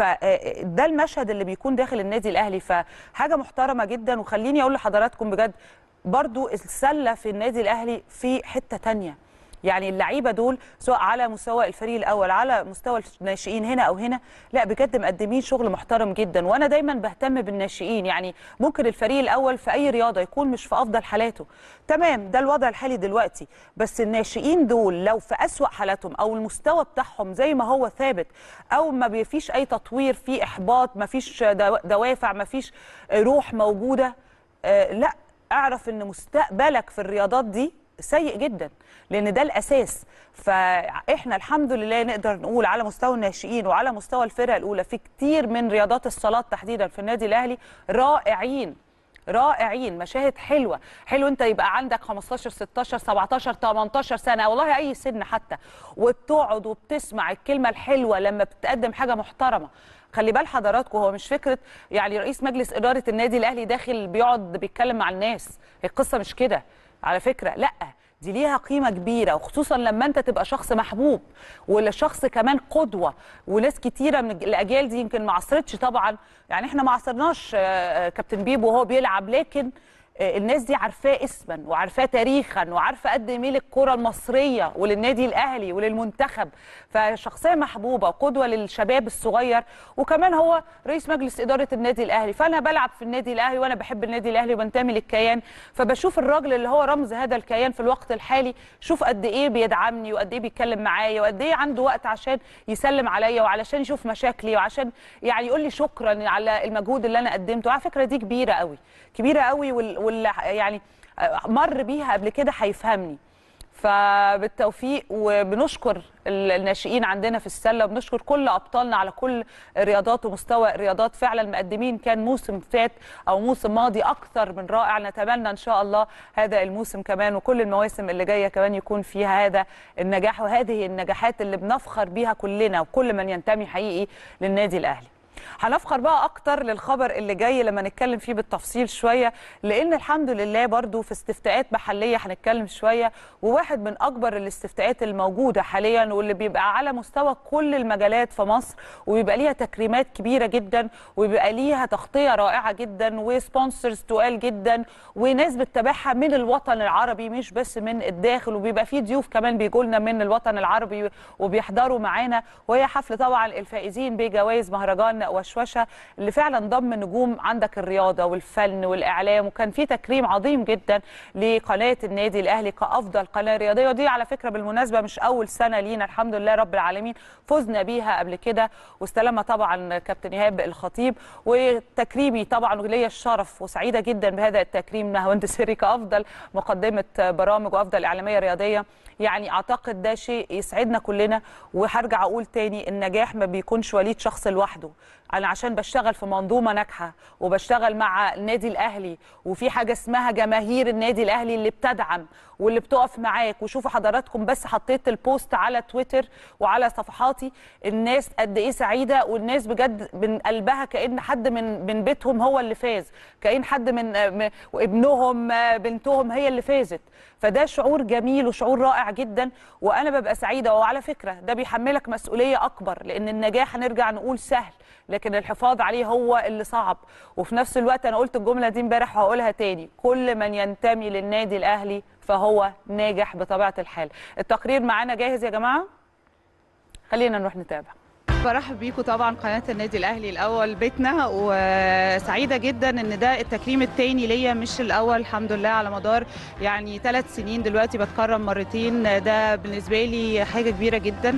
فده المشهد اللي بيكون داخل النادي الاهلي فحاجه محترمه جدا وخليني اقول لحضراتكم بجد برضو السله في النادي الاهلي في حته تانية يعني اللعيبه دول سواء على مستوى الفريق الاول على مستوى الناشئين هنا او هنا لا بجد مقدمين شغل محترم جدا وانا دايما بهتم بالناشئين يعني ممكن الفريق الاول في اي رياضه يكون مش في افضل حالاته تمام ده الوضع الحالي دلوقتي بس الناشئين دول لو في اسوا حالاتهم او المستوى بتاعهم زي ما هو ثابت او ما فيش اي تطوير في احباط ما فيش دوافع ما فيش روح موجوده آه لا اعرف ان مستقبلك في الرياضات دي سيء جدا لان ده الاساس فاحنا الحمد لله نقدر نقول على مستوى الناشئين وعلى مستوى الفرق الاولى في كتير من رياضات الصالات تحديدا في النادي الاهلي رائعين رائعين مشاهد حلوه حلو انت يبقى عندك 15 16 17 18 سنه والله اي سن حتى وبتقعد وبتسمع الكلمه الحلوه لما بتقدم حاجه محترمه خلي بال حضراتكم هو مش فكره يعني رئيس مجلس اداره النادي الاهلي داخل بيقعد بيتكلم مع الناس القصه مش كده على فكره لا دي ليها قيمة كبيرة وخصوصا لما انت تبقى شخص محبوب والشخص كمان قدوة وناس كتيرة من الأجيال دي يمكن ما عصرتش طبعا يعني احنا ما عصرناش كابتن بيبو وهو بيلعب لكن الناس دي عارفاه اسما وعارفاه تاريخا وعارفه قد ايه للكره المصريه وللنادي الاهلي وللمنتخب فشخصيه محبوبه وقدوه للشباب الصغير وكمان هو رئيس مجلس اداره النادي الاهلي فانا بلعب في النادي الاهلي وانا بحب النادي الاهلي وبنتمي للكيان فبشوف الراجل اللي هو رمز هذا الكيان في الوقت الحالي شوف قد ايه بيدعمني وقد ايه بيتكلم معايا وقد ايه عنده وقت عشان يسلم عليا وعلشان يشوف مشاكلي وعشان يعني يقول لي شكرا على المجهود اللي انا قدمته على فكره دي كبيره قوي كبيره قوي وال... واللي يعني مر بيها قبل كده هيفهمني فبالتوفيق وبنشكر الناشئين عندنا في السله وبنشكر كل ابطالنا على كل الرياضات ومستوى الرياضات فعلا مقدمين كان موسم فات او موسم ماضي اكثر من رائع نتمنى ان شاء الله هذا الموسم كمان وكل المواسم اللي جايه كمان يكون فيها هذا النجاح وهذه النجاحات اللي بنفخر بيها كلنا وكل من ينتمي حقيقي للنادي الاهلي هنفخر بقى اكتر للخبر اللي جاي لما نتكلم فيه بالتفصيل شويه لان الحمد لله برضو في استفتاءات محليه هنتكلم شويه وواحد من اكبر الاستفتاءات الموجوده حاليا واللي بيبقى على مستوى كل المجالات في مصر وبيبقى ليها تكريمات كبيره جدا وبيبقى ليها تغطيه رائعه جدا وسبونسرز تقال جدا وناس بتتابعها من الوطن العربي مش بس من الداخل وبيبقى في ضيوف كمان بيجوا لنا من الوطن العربي وبيحضروا معانا وهي حفل طبعا الفائزين بجوائز مهرجان وشوشه اللي فعلا ضم نجوم عندك الرياضه والفن والاعلام وكان في تكريم عظيم جدا لقناه النادي الاهلي كافضل قناه رياضيه ودي على فكره بالمناسبه مش اول سنه لينا الحمد لله رب العالمين فزنا بيها قبل كده واستلمها طبعا كابتن ايهاب الخطيب وتكريمي طبعا وليا الشرف وسعيده جدا بهذا التكريم نهاوند سري كافضل مقدمه برامج وافضل اعلاميه رياضيه يعني اعتقد ده شيء يسعدنا كلنا وهرجع اقول تاني النجاح ما بيكونش وليد شخص لوحده انا عشان بشتغل في منظومه ناجحه وبشتغل مع النادي الاهلي وفي حاجه اسمها جماهير النادي الاهلي اللي بتدعم واللي بتقف معاك وشوفوا حضراتكم بس حطيت البوست على تويتر وعلى صفحاتي الناس قد ايه سعيده والناس بجد من قلبها كان حد من من بيتهم هو اللي فاز كان حد من ابنهم بنتهم هي اللي فازت فده شعور جميل وشعور رائع جدا وانا ببقى سعيده وعلى فكره ده بيحملك مسؤوليه اكبر لان النجاح هنرجع نقول سهل لكن الحفاظ عليه هو اللي صعب وفي نفس الوقت انا قلت الجمله دي امبارح وهقولها تاني كل من ينتمي للنادي الاهلي فهو ناجح بطبيعه الحال التقرير معانا جاهز يا جماعه خلينا نروح نتابع برحب بيكم طبعا قناه النادي الاهلي الاول بيتنا وسعيده جدا ان ده التكريم الثاني ليا مش الاول الحمد لله على مدار يعني ثلاث سنين دلوقتي بتكرم مرتين ده بالنسبه لي حاجه كبيره جدا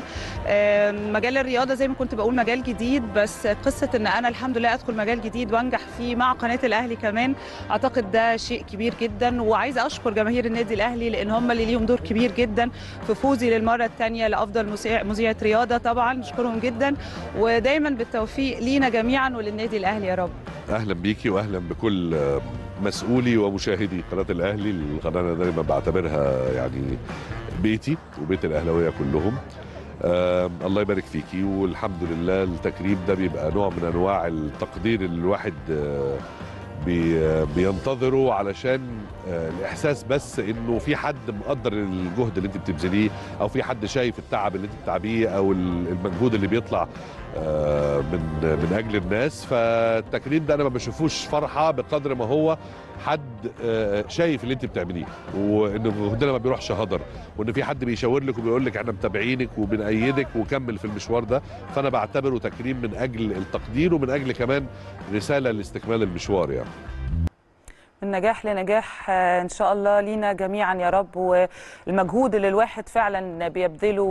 مجال الرياضه زي ما كنت بقول مجال جديد بس قصه ان انا الحمد لله ادخل مجال جديد وانجح فيه مع قناه الاهلي كمان اعتقد ده شيء كبير جدا وعايزه اشكر جماهير النادي الاهلي لان هم اللي ليهم دور كبير جدا في فوزي للمره الثانيه لافضل مذيعه رياضه طبعا نشكرهم جدا ودايما بالتوفيق لينا جميعا وللنادي الاهلي يا رب اهلا بيكي واهلا بكل مسؤولي ومشاهدي قناه الاهلي القناه انا دايما بعتبرها يعني بيتي وبيت الاهلاويه كلهم آه الله يبارك فيكي والحمد لله التكريم ده بيبقى نوع من انواع التقدير اللي الواحد آه بي بينتظره علشان آه الاحساس بس انه في حد مقدر الجهد اللي انت بتبذليه او في حد شايف التعب اللي انت بتتعبيه او المجهود اللي بيطلع آه من من اجل الناس فالتكريم ده انا ما بشوفوش فرحه بقدر ما هو حد آه شايف اللي انت بتعمليه وان جهدنا ما بيروحش هدر وان في حد بيشاور لك وبيقول لك احنا متابعينك وبنأيدك وكمل في المشوار ده فانا بعتبره تكريم من اجل التقدير ومن اجل كمان رساله لاستكمال المشوار يعني من نجاح لنجاح ان شاء الله لينا جميعا يا رب والمجهود اللي الواحد فعلا بيبذله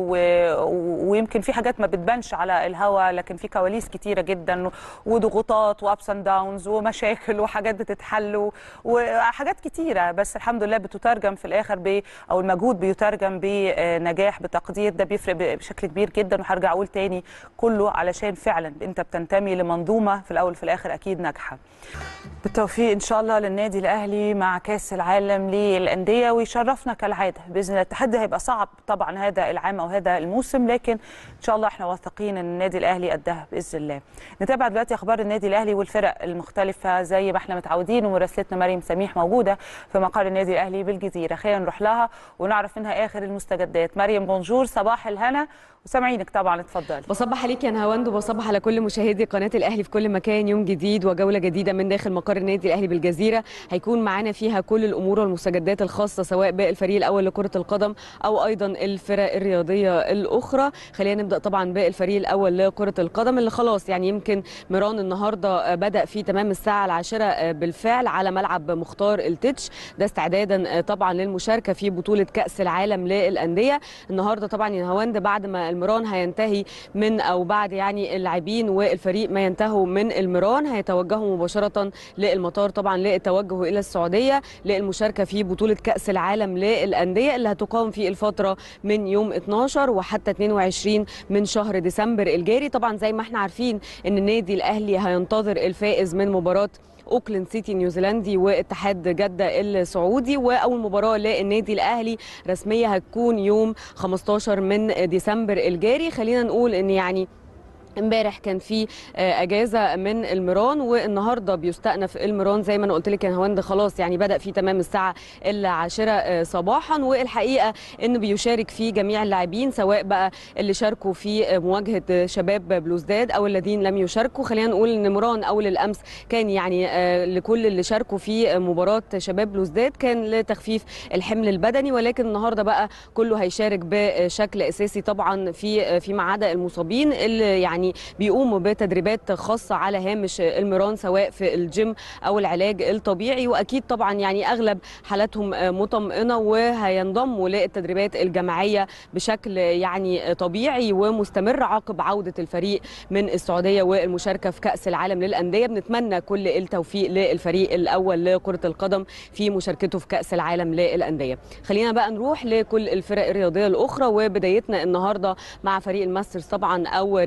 ويمكن في حاجات ما بتبانش على الهوا لكن في كواليس كتيره جدا وضغوطات وابس اند داونز ومشاكل وحاجات بتتحل وحاجات كتيره بس الحمد لله بتترجم في الاخر ب او المجهود بيترجم بنجاح بتقدير ده بيفرق بشكل كبير جدا وهرجع اقول تاني كله علشان فعلا انت بتنتمي لمنظومه في الاول في الاخر اكيد ناجحه بالتوفيق ان شاء الله للنادي الاهلي مع كاس العالم للانديه ويشرفنا كالعاده باذن الله التحدي هيبقى صعب طبعا هذا العام او هذا الموسم لكن ان شاء الله احنا واثقين ان النادي الاهلي قدها باذن الله نتابع دلوقتي اخبار النادي الاهلي والفرق المختلفه زي ما احنا متعودين ومراسلتنا مريم سميح موجوده في مقر النادي الاهلي بالجزيره خلينا نروح لها ونعرف منها اخر المستجدات مريم بونجور صباح الهنا وسامعينك طبعا اتفضلي بصبح عليك يا نهاوند وبصبح على كل مشاهدي قناه الاهلي في كل مكان يوم جديد وجوله جديده من داخل مقر النادي الاهلي بالجزيره هيكون معانا فيها كل الامور والمستجدات الخاصه سواء بالفريق الاول لكره القدم او ايضا الفرق الرياضيه الاخرى خلينا نبدا طبعا بالفريق الاول لكره القدم اللي خلاص يعني يمكن ميران النهارده بدا في تمام الساعه العاشره بالفعل على ملعب مختار التتش ده استعدادا طبعا للمشاركه في بطوله كاس العالم للانديه النهارده طبعا يا نهاوند بعد ما المران هينتهي من او بعد يعني اللاعبين والفريق ما ينتهوا من المران هيتوجهوا مباشره للمطار طبعا للتوجه الى السعوديه للمشاركه في بطوله كاس العالم للانديه اللي هتقام في الفتره من يوم 12 وحتى 22 من شهر ديسمبر الجاري طبعا زي ما احنا عارفين ان النادي الاهلي هينتظر الفائز من مباراه اوكلاند سيتي نيوزيلندي واتحاد جده السعودي واول مباراه للنادي الاهلي رسميه هتكون يوم 15 من ديسمبر الجاري خلينا نقول ان يعني امبارح كان في اجازه من الميران والنهارده بيستأنف الميران زي ما انا قلت لك يا هوند خلاص يعني بدا في تمام الساعه العاشره صباحا والحقيقه انه بيشارك فيه جميع اللاعبين سواء بقى اللي شاركوا في مواجهه شباب بلوزداد او الذين لم يشاركوا خلينا نقول ان ميران اول الامس كان يعني لكل اللي شاركوا في مباراه شباب بلوزداد كان لتخفيف الحمل البدني ولكن النهارده بقى كله هيشارك بشكل اساسي طبعا في فيما عدا المصابين اللي يعني بيقوموا بتدريبات خاصه على هامش الميران سواء في الجيم او العلاج الطبيعي واكيد طبعا يعني اغلب حالاتهم مطمئنه وهينضموا للتدريبات الجماعيه بشكل يعني طبيعي ومستمر عقب عوده الفريق من السعوديه والمشاركه في كاس العالم للانديه بنتمنى كل التوفيق للفريق الاول لكره القدم في مشاركته في كاس العالم للانديه خلينا بقى نروح لكل الفرق الرياضيه الاخرى وبدايتنا النهارده مع فريق الماسترز طبعا او رجال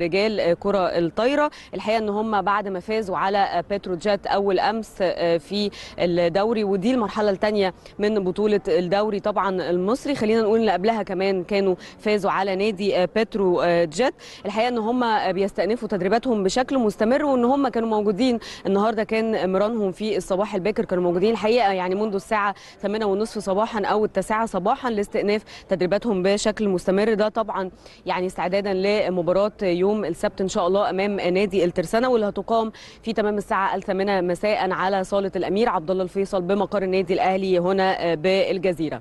الكره الطايره الحقيقه ان هم بعد ما فازوا على بتروجيت اول امس في الدوري ودي المرحله الثانيه من بطوله الدوري طبعا المصري خلينا نقول ان قبلها كمان كانوا فازوا على نادي بترو جيت الحقيقه ان هم بيستأنفوا تدريباتهم بشكل مستمر وان هم كانوا موجودين النهارده كان مرانهم في الصباح الباكر كانوا موجودين الحقيقه يعني منذ الساعه 8 ونصف صباحا او التاسعه صباحا لاستئناف تدريباتهم بشكل مستمر ده طبعا يعني استعدادا لمباراه يوم السبت ان شاء الله امام نادي الترسانه واللي هتقام في تمام الساعه الثامنه مساء على صاله الامير عبد الله الفيصل بمقر النادي الاهلي هنا بالجزيره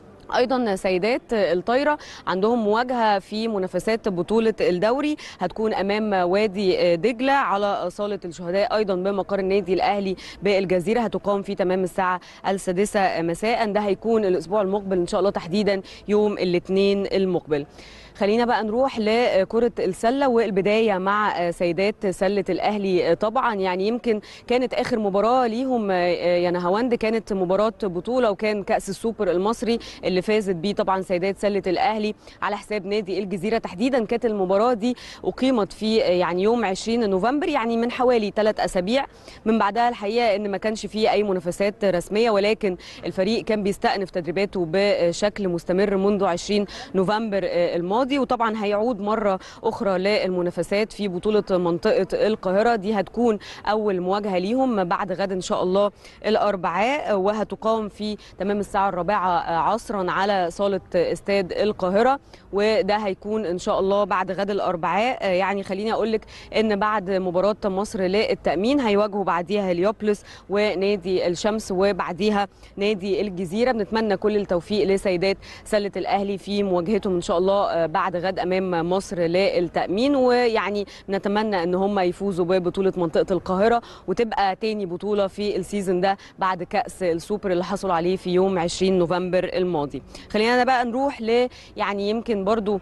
ايضا سيدات الطايره عندهم مواجهه في منافسات بطوله الدوري هتكون امام وادي دجله على صاله الشهداء ايضا بمقر النادي الاهلي بالجزيره هتقام في تمام الساعه السادسه مساء ده هيكون الاسبوع المقبل ان شاء الله تحديدا يوم الاثنين المقبل خلينا بقى نروح لكرة السلة والبداية مع سيدات سلة الأهلي طبعا يعني يمكن كانت آخر مباراة ليهم يا نهاوند كانت مباراة بطولة وكان كأس السوبر المصري اللي فازت بيه طبعا سيدات سلة الأهلي على حساب نادي الجزيرة تحديدا كانت المباراة دي أقيمت في يعني يوم 20 نوفمبر يعني من حوالي ثلاث أسابيع من بعدها الحقيقة إن ما كانش فيه أي منافسات رسمية ولكن الفريق كان بيستأنف تدريباته بشكل مستمر منذ 20 نوفمبر الماضي الماضي وطبعا هيعود مرة أخرى للمنافسات في بطولة منطقة القاهرة دي هتكون أول مواجهة ليهم بعد غد إن شاء الله الأربعاء وهتقام في تمام الساعة الرابعة عصرا على صالة استاد القاهرة وده هيكون إن شاء الله بعد غد الأربعاء يعني خليني أقول لك إن بعد مباراة مصر للتأمين هيواجهوا بعديها هليوبلس ونادي الشمس وبعديها نادي الجزيرة بنتمنى كل التوفيق لسيدات سلة الأهلي في مواجهتهم إن شاء الله بعد غد امام مصر للتامين ويعني نتمنى ان هم يفوزوا ببطوله منطقه القاهره وتبقى تاني بطوله في السيزون ده بعد كاس السوبر اللي حصلوا عليه في يوم 20 نوفمبر الماضي خلينا بقى نروح ل يعني يمكن برضو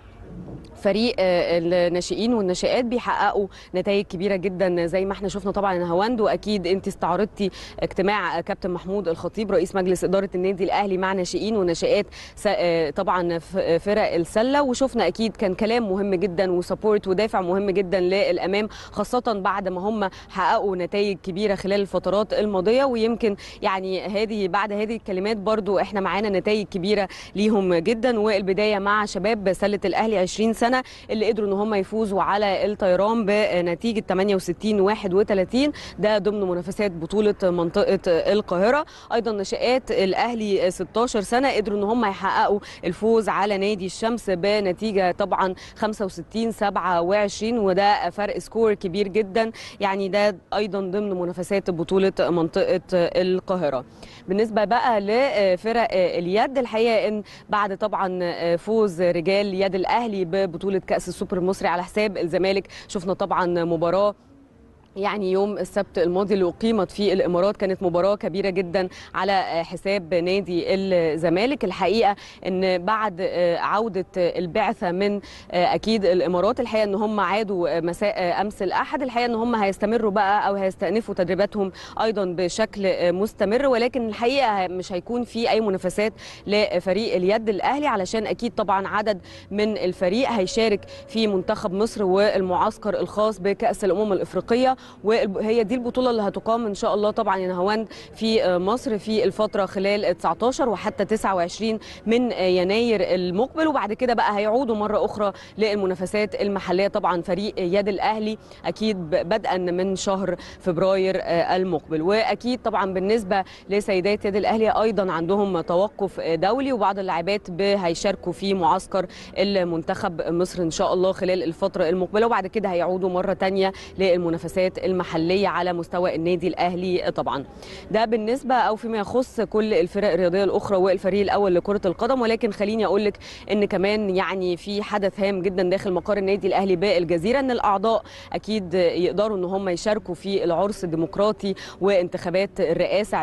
فريق الناشئين والناشئات بيحققوا نتائج كبيره جدا زي ما احنا شفنا طبعا هواند واكيد انت استعرضتي اجتماع كابتن محمود الخطيب رئيس مجلس اداره النادي الاهلي مع ناشئين وناشئات طبعا فرق السله وشفنا اكيد كان كلام مهم جدا وسبورت ودافع مهم جدا للامام خاصه بعد ما هم حققوا نتائج كبيره خلال الفترات الماضيه ويمكن يعني هذه بعد هذه الكلمات برضو احنا معانا نتائج كبيره ليهم جدا والبدايه مع شباب سله الاهلي 20 سنه اللي قدروا ان هم يفوزوا على الطيران بنتيجه 68 31 ده ضمن منافسات بطوله منطقه القاهره ايضا نشات الاهلي 16 سنه قدروا ان هم يحققوا الفوز على نادي الشمس بنتيجه طبعا 65 27 وده فرق سكور كبير جدا يعني ده ايضا ضمن منافسات بطوله منطقه القاهره بالنسبه بقى لفرق اليد الحقيقه ان بعد طبعا فوز رجال يد الاهلي ببطوله كاس السوبر المصري على حساب الزمالك شفنا طبعا مباراه يعني يوم السبت الماضي اللي اقيمت في الامارات كانت مباراه كبيره جدا على حساب نادي الزمالك الحقيقه ان بعد عوده البعثه من اكيد الامارات الحقيقه ان هم عادوا مساء امس الاحد الحقيقه ان هم هيستمروا بقى او هيستأنفوا تدريباتهم ايضا بشكل مستمر ولكن الحقيقه مش هيكون في اي منافسات لفريق اليد الاهلي علشان اكيد طبعا عدد من الفريق هيشارك في منتخب مصر والمعسكر الخاص بكاس الامم الافريقيه وهي دي البطوله اللي هتقام ان شاء الله طبعا يا نهاوند في مصر في الفتره خلال 19 وحتى 29 من يناير المقبل وبعد كده بقى هيعودوا مره اخرى للمنافسات المحليه طبعا فريق يد الاهلي اكيد بدءا من شهر فبراير المقبل واكيد طبعا بالنسبه لسيدات يد الاهلي ايضا عندهم توقف دولي وبعض اللاعبات هيشاركوا في معسكر المنتخب مصر ان شاء الله خلال الفتره المقبله وبعد كده هيعودوا مره ثانيه للمنافسات المحليه على مستوى النادي الاهلي طبعا ده بالنسبه او فيما يخص كل الفرق الرياضيه الاخرى والفريق الاول لكره القدم ولكن خليني اقول لك ان كمان يعني في حدث هام جدا داخل مقر النادي الاهلي بالجزيره ان الاعضاء اكيد يقدروا ان هم يشاركوا في العرس الديمقراطي وانتخابات الرئاسه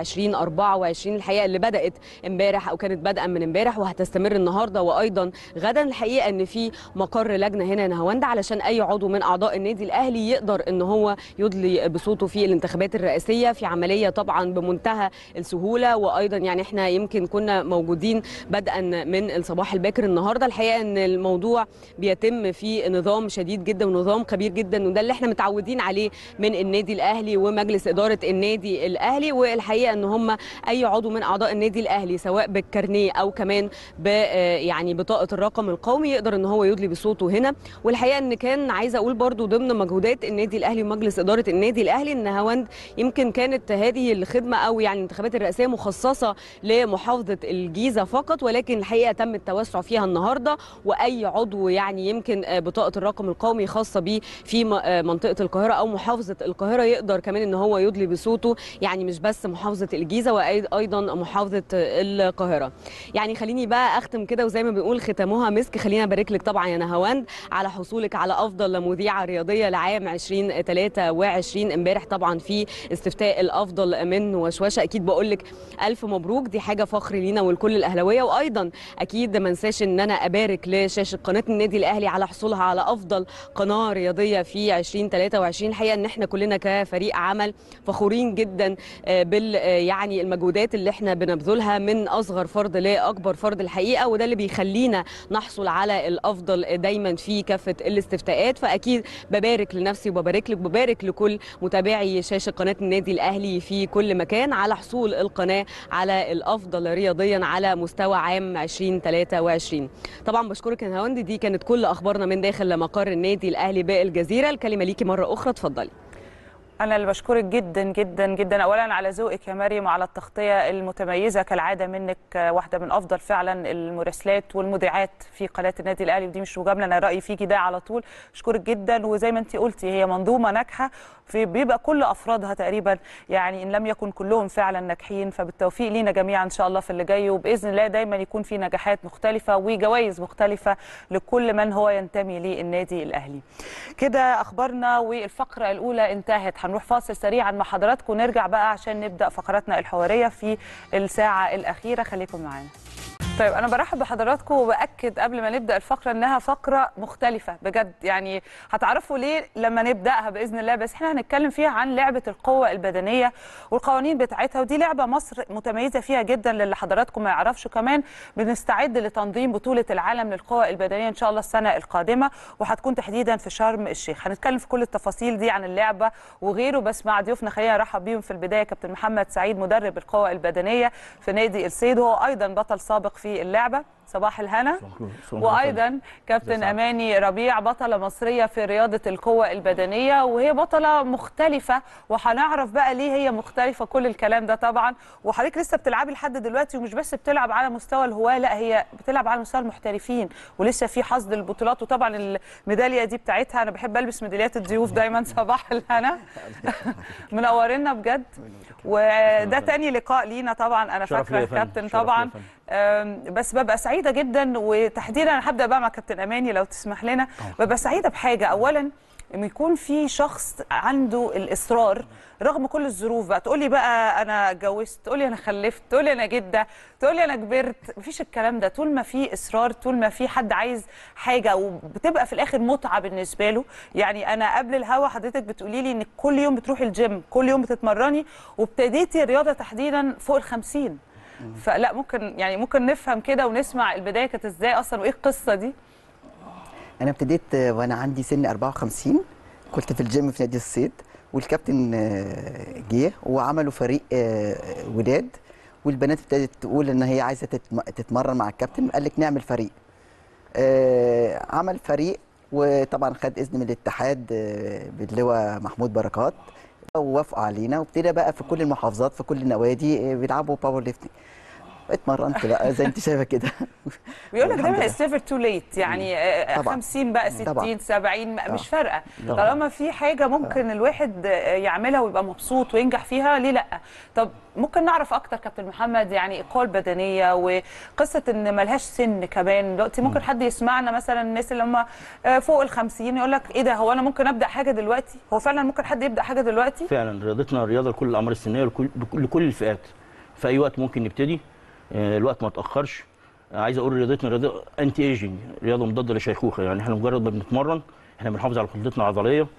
2024 الحقيقه اللي بدات امبارح او كانت بادئه من امبارح وهتستمر النهارده وايضا غدا الحقيقه ان في مقر لجنه هنا نهاوند علشان اي عضو من اعضاء النادي الاهلي يقدر ان هو يدلي بصوته في الانتخابات الرئاسيه في عمليه طبعا بمنتهى السهوله وايضا يعني احنا يمكن كنا موجودين بدءا من الصباح الباكر النهارده الحقيقه ان الموضوع بيتم في نظام شديد جدا ونظام كبير جدا وده اللي احنا متعودين عليه من النادي الاهلي ومجلس اداره النادي الاهلي والحقيقه ان هم اي عضو من اعضاء النادي الاهلي سواء بالكارنيه او كمان ب يعني بطاقه الرقم القومي يقدر ان هو يدلي بصوته هنا والحقيقه ان كان عايزه اقول برضو ضمن مجهودات النادي الاهلي ومجلس اداره النادي الاهلي ان هوند يمكن كانت هذه الخدمه او يعني الانتخابات الرئاسيه مخصصه لمحافظه الجيزه فقط ولكن الحقيقه تم التوسع فيها النهارده واي عضو يعني يمكن بطاقه الرقم القومي خاصه بيه في منطقه القاهره او محافظه القاهره يقدر كمان ان هو يدلي بصوته يعني مش بس محافظه الجيزه وايضا محافظه القاهره يعني خليني بقى اختم كده وزي ما بنقول ختامها مسك خلينا ابارك لك طبعا يا نهاوند على حصولك على افضل مذيعه رياضيه لعام 2023 امبارح طبعا في استفتاء الافضل من وشوشه اكيد بقول لك الف مبروك دي حاجه فخر لينا ولكل الاهلاويه وايضا اكيد ما انساش ان انا ابارك لشاشه قناه النادي الاهلي على حصولها على افضل قناه رياضيه في 2023 الحقيقه ان احنا كلنا كفريق عمل فخورين جدا بال يعني المجهودات اللي احنا بنبذلها من اصغر فرد لاكبر فرد الحقيقه وده اللي بيخلينا نحصل على الافضل دايما في كافه الاستفتاءات فاكيد ببارك لنفسي وببارك لك وببارك لكل متابعي شاشه قناه النادي الاهلي في كل مكان على حصول القناه على الافضل رياضيا على مستوى عام 2023 طبعا بشكرك يا هوند دي كانت كل اخبارنا من داخل مقر النادي الاهلي بالجزيره الكلمه ليكي مره اخرى اتفضلي أنا اللي بشكرك جدا جدا جدا أولا على ذوقك يا مريم وعلى التغطية المتميزة كالعادة منك واحدة من أفضل فعلا المراسلات والمذيعات في قناة النادي الأهلي ودي مش مجاملة أنا رأيي فيكي ده على طول أشكرك جدا وزي ما أنت قلتي هي منظومة ناجحة في بيبقى كل أفرادها تقريبا يعني إن لم يكن كلهم فعلا ناجحين فبالتوفيق لينا جميعا إن شاء الله في اللي جاي وبإذن الله دايما يكون في نجاحات مختلفة وجوائز مختلفة لكل من هو ينتمي للنادي الأهلي كده أخبارنا والفقرة الأولى انتهت هنروح فاصل سريعا مع حضراتكم ونرجع بقى عشان نبدا فقراتنا الحواريه في الساعه الاخيره خليكم معانا طيب انا برحب بحضراتكم وباكد قبل ما نبدا الفقره انها فقره مختلفه بجد يعني هتعرفوا ليه لما نبداها باذن الله بس احنا هنتكلم فيها عن لعبه القوه البدنيه والقوانين بتاعتها ودي لعبه مصر متميزه فيها جدا للي حضراتكم ما يعرفش كمان بنستعد لتنظيم بطوله العالم للقوى البدنيه ان شاء الله السنه القادمه وهتكون تحديدا في شرم الشيخ هنتكلم في كل التفاصيل دي عن اللعبه وغيره بس مع ضيوفنا خلينا نرحب بيهم في البدايه كابتن محمد سعيد مدرب القوى البدنيه في نادي الصيد وهو ايضا بطل سابق في اللعبه صباح الهنا وايضا كابتن اماني ربيع بطله مصريه في رياضه القوه البدنيه وهي بطله مختلفه وهنعرف بقى ليه هي مختلفه كل الكلام ده طبعا وحضرتك لسه بتلعبي لحد دلوقتي ومش بس بتلعب على مستوى الهواه لا هي بتلعب على مستوى المحترفين ولسه في حصد البطولات وطبعا الميداليه دي بتاعتها انا بحب البس ميداليات الضيوف دايما صباح الهنا منورنا بجد وده تاني لقاء لينا طبعا انا فاكره الكابتن طبعا بس ببقى سعيده جدا وتحديدا انا هبدا بقى مع كابتن اماني لو تسمح لنا ببقى سعيده بحاجه اولا انه يكون في شخص عنده الاصرار رغم كل الظروف بقى تقولي بقى انا اتجوزت تقولي انا خلفت تقولي انا جده تقولي انا كبرت مفيش الكلام ده طول ما في اصرار طول ما في حد عايز حاجه وبتبقى في الاخر متعه بالنسبه له يعني انا قبل الهوا حضرتك بتقولي لي انك كل يوم بتروحي الجيم كل يوم بتتمرني وابتديتي الرياضه تحديدا فوق ال 50 فلا ممكن يعني ممكن نفهم كده ونسمع البدايه كانت ازاي اصلا وايه القصه دي انا ابتديت وانا عندي سن 54 كنت في الجيم في نادي الصيد والكابتن جه وعملوا فريق وداد والبنات ابتدت تقول ان هي عايزه تتمرن مع الكابتن قال لك نعمل فريق عمل فريق وطبعا خد اذن من الاتحاد باللواء محمود بركات ووافقوا علينا وابتدى بقى في كل المحافظات في كل النوادي بيلعبوا باور ليفتنج اتمرنت بقى زي انت شايفه كده بيقول لك دايما اتس نيفر تو ليت يعني طبعا. 50 بقى 60 طبعا. 70 مش فارقه طالما في حاجه ممكن الواحد يعملها ويبقى مبسوط وينجح فيها ليه لا طب ممكن نعرف اكتر كابتن محمد يعني القوه البدنيه وقصه ان ملهاش سن كمان دلوقتي ممكن حد يسمعنا مثلا الناس اللي هم فوق ال 50 يقول لك ايه ده هو انا ممكن ابدا حاجه دلوقتي هو فعلا ممكن حد يبدا حاجه دلوقتي فعلا رياضتنا رياضه لكل الاعمار السنيه لكل لكل الفئات في اي وقت ممكن نبتدي الوقت ما تاخرش عايز اقول رياضتنا رياضه انتي ايجنج رياضه مضاده للشيخوخه يعني احنا مجرد ما بنتمرن احنا بنحافظ على كتلتنا العضليه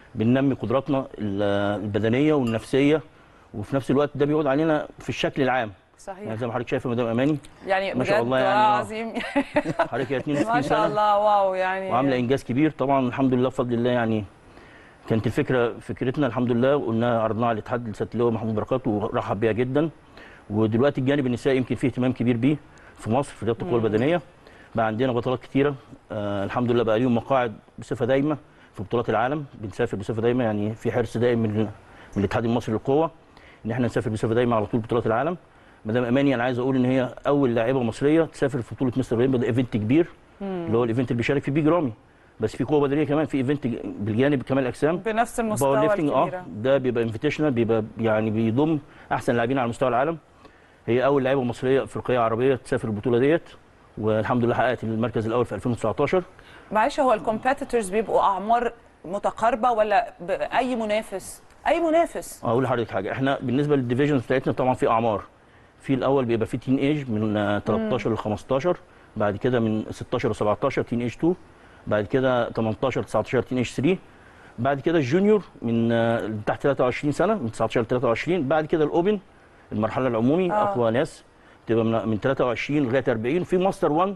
بننمي قدراتنا ال- البدنيه والنفسيه وفي نفس الوقت ده بيعود علينا في الشكل العام صحيح. يعني زي ما حضرتك شايفه مدام اماني يعني ما شاء بجد الله يعني والله آه. العظيم حضرتك هي 62 ما سنه شاء الله واو يعني وعامله انجاز كبير طبعا الحمد لله بفضل الله يعني كانت الفكره فكرتنا الحمد لله وقلنا عرضناها على الاتحاد لسياده اللواء محمود بركات ورحب بيها جدا ودلوقتي الجانب النسائي يمكن فيه اهتمام كبير بيه في مصر في رياضه القوى مم. البدنيه بقى عندنا بطولات كتيره آه الحمد لله بقى ليهم مقاعد بصفه دايمه في بطولات العالم بنسافر بصفه دايمه يعني في حرص دائم من من الاتحاد المصري للقوه ان احنا نسافر بصفه دايمه على طول بطولات العالم مدام اماني انا عايز اقول ان هي اول لاعبه مصريه تسافر في بطوله مستر اولمبيا ده ايفنت كبير مم. اللي هو الايفنت اللي بيشارك فيه بيج رامي بس في قوه بدنيه كمان في ايفنت بالجانب كمال الاجسام بنفس المستوى باور ليفتنج الكبيرة. اه ده بيبقى انفيتيشنال بيبقى يعني بيضم احسن لاعبين على مستوى العالم هي اول لاعيبه مصريه افريقيه عربيه تسافر البطوله ديت والحمد لله حققت المركز الاول في 2019 معلش هو الكومبيتيتورز بيبقوا اعمار متقاربه ولا ب- اي منافس اي منافس اقول لحضرتك حاجه احنا بالنسبه للديفيجنز بتاعتنا طبعا في اعمار في الاول بيبقى في تين ايج من آه، 13 ل 15 بعد كده من 16 ل 17 تين ايج 2 بعد كده 18 19 تين ايج 3 بعد كده الجونيور من آه، تحت 23 سنه من 19 ل 23 بعد كده الاوبن المرحله العمومي آه. اقوى ناس تبقى من من 23 لغايه 40 في ماستر 1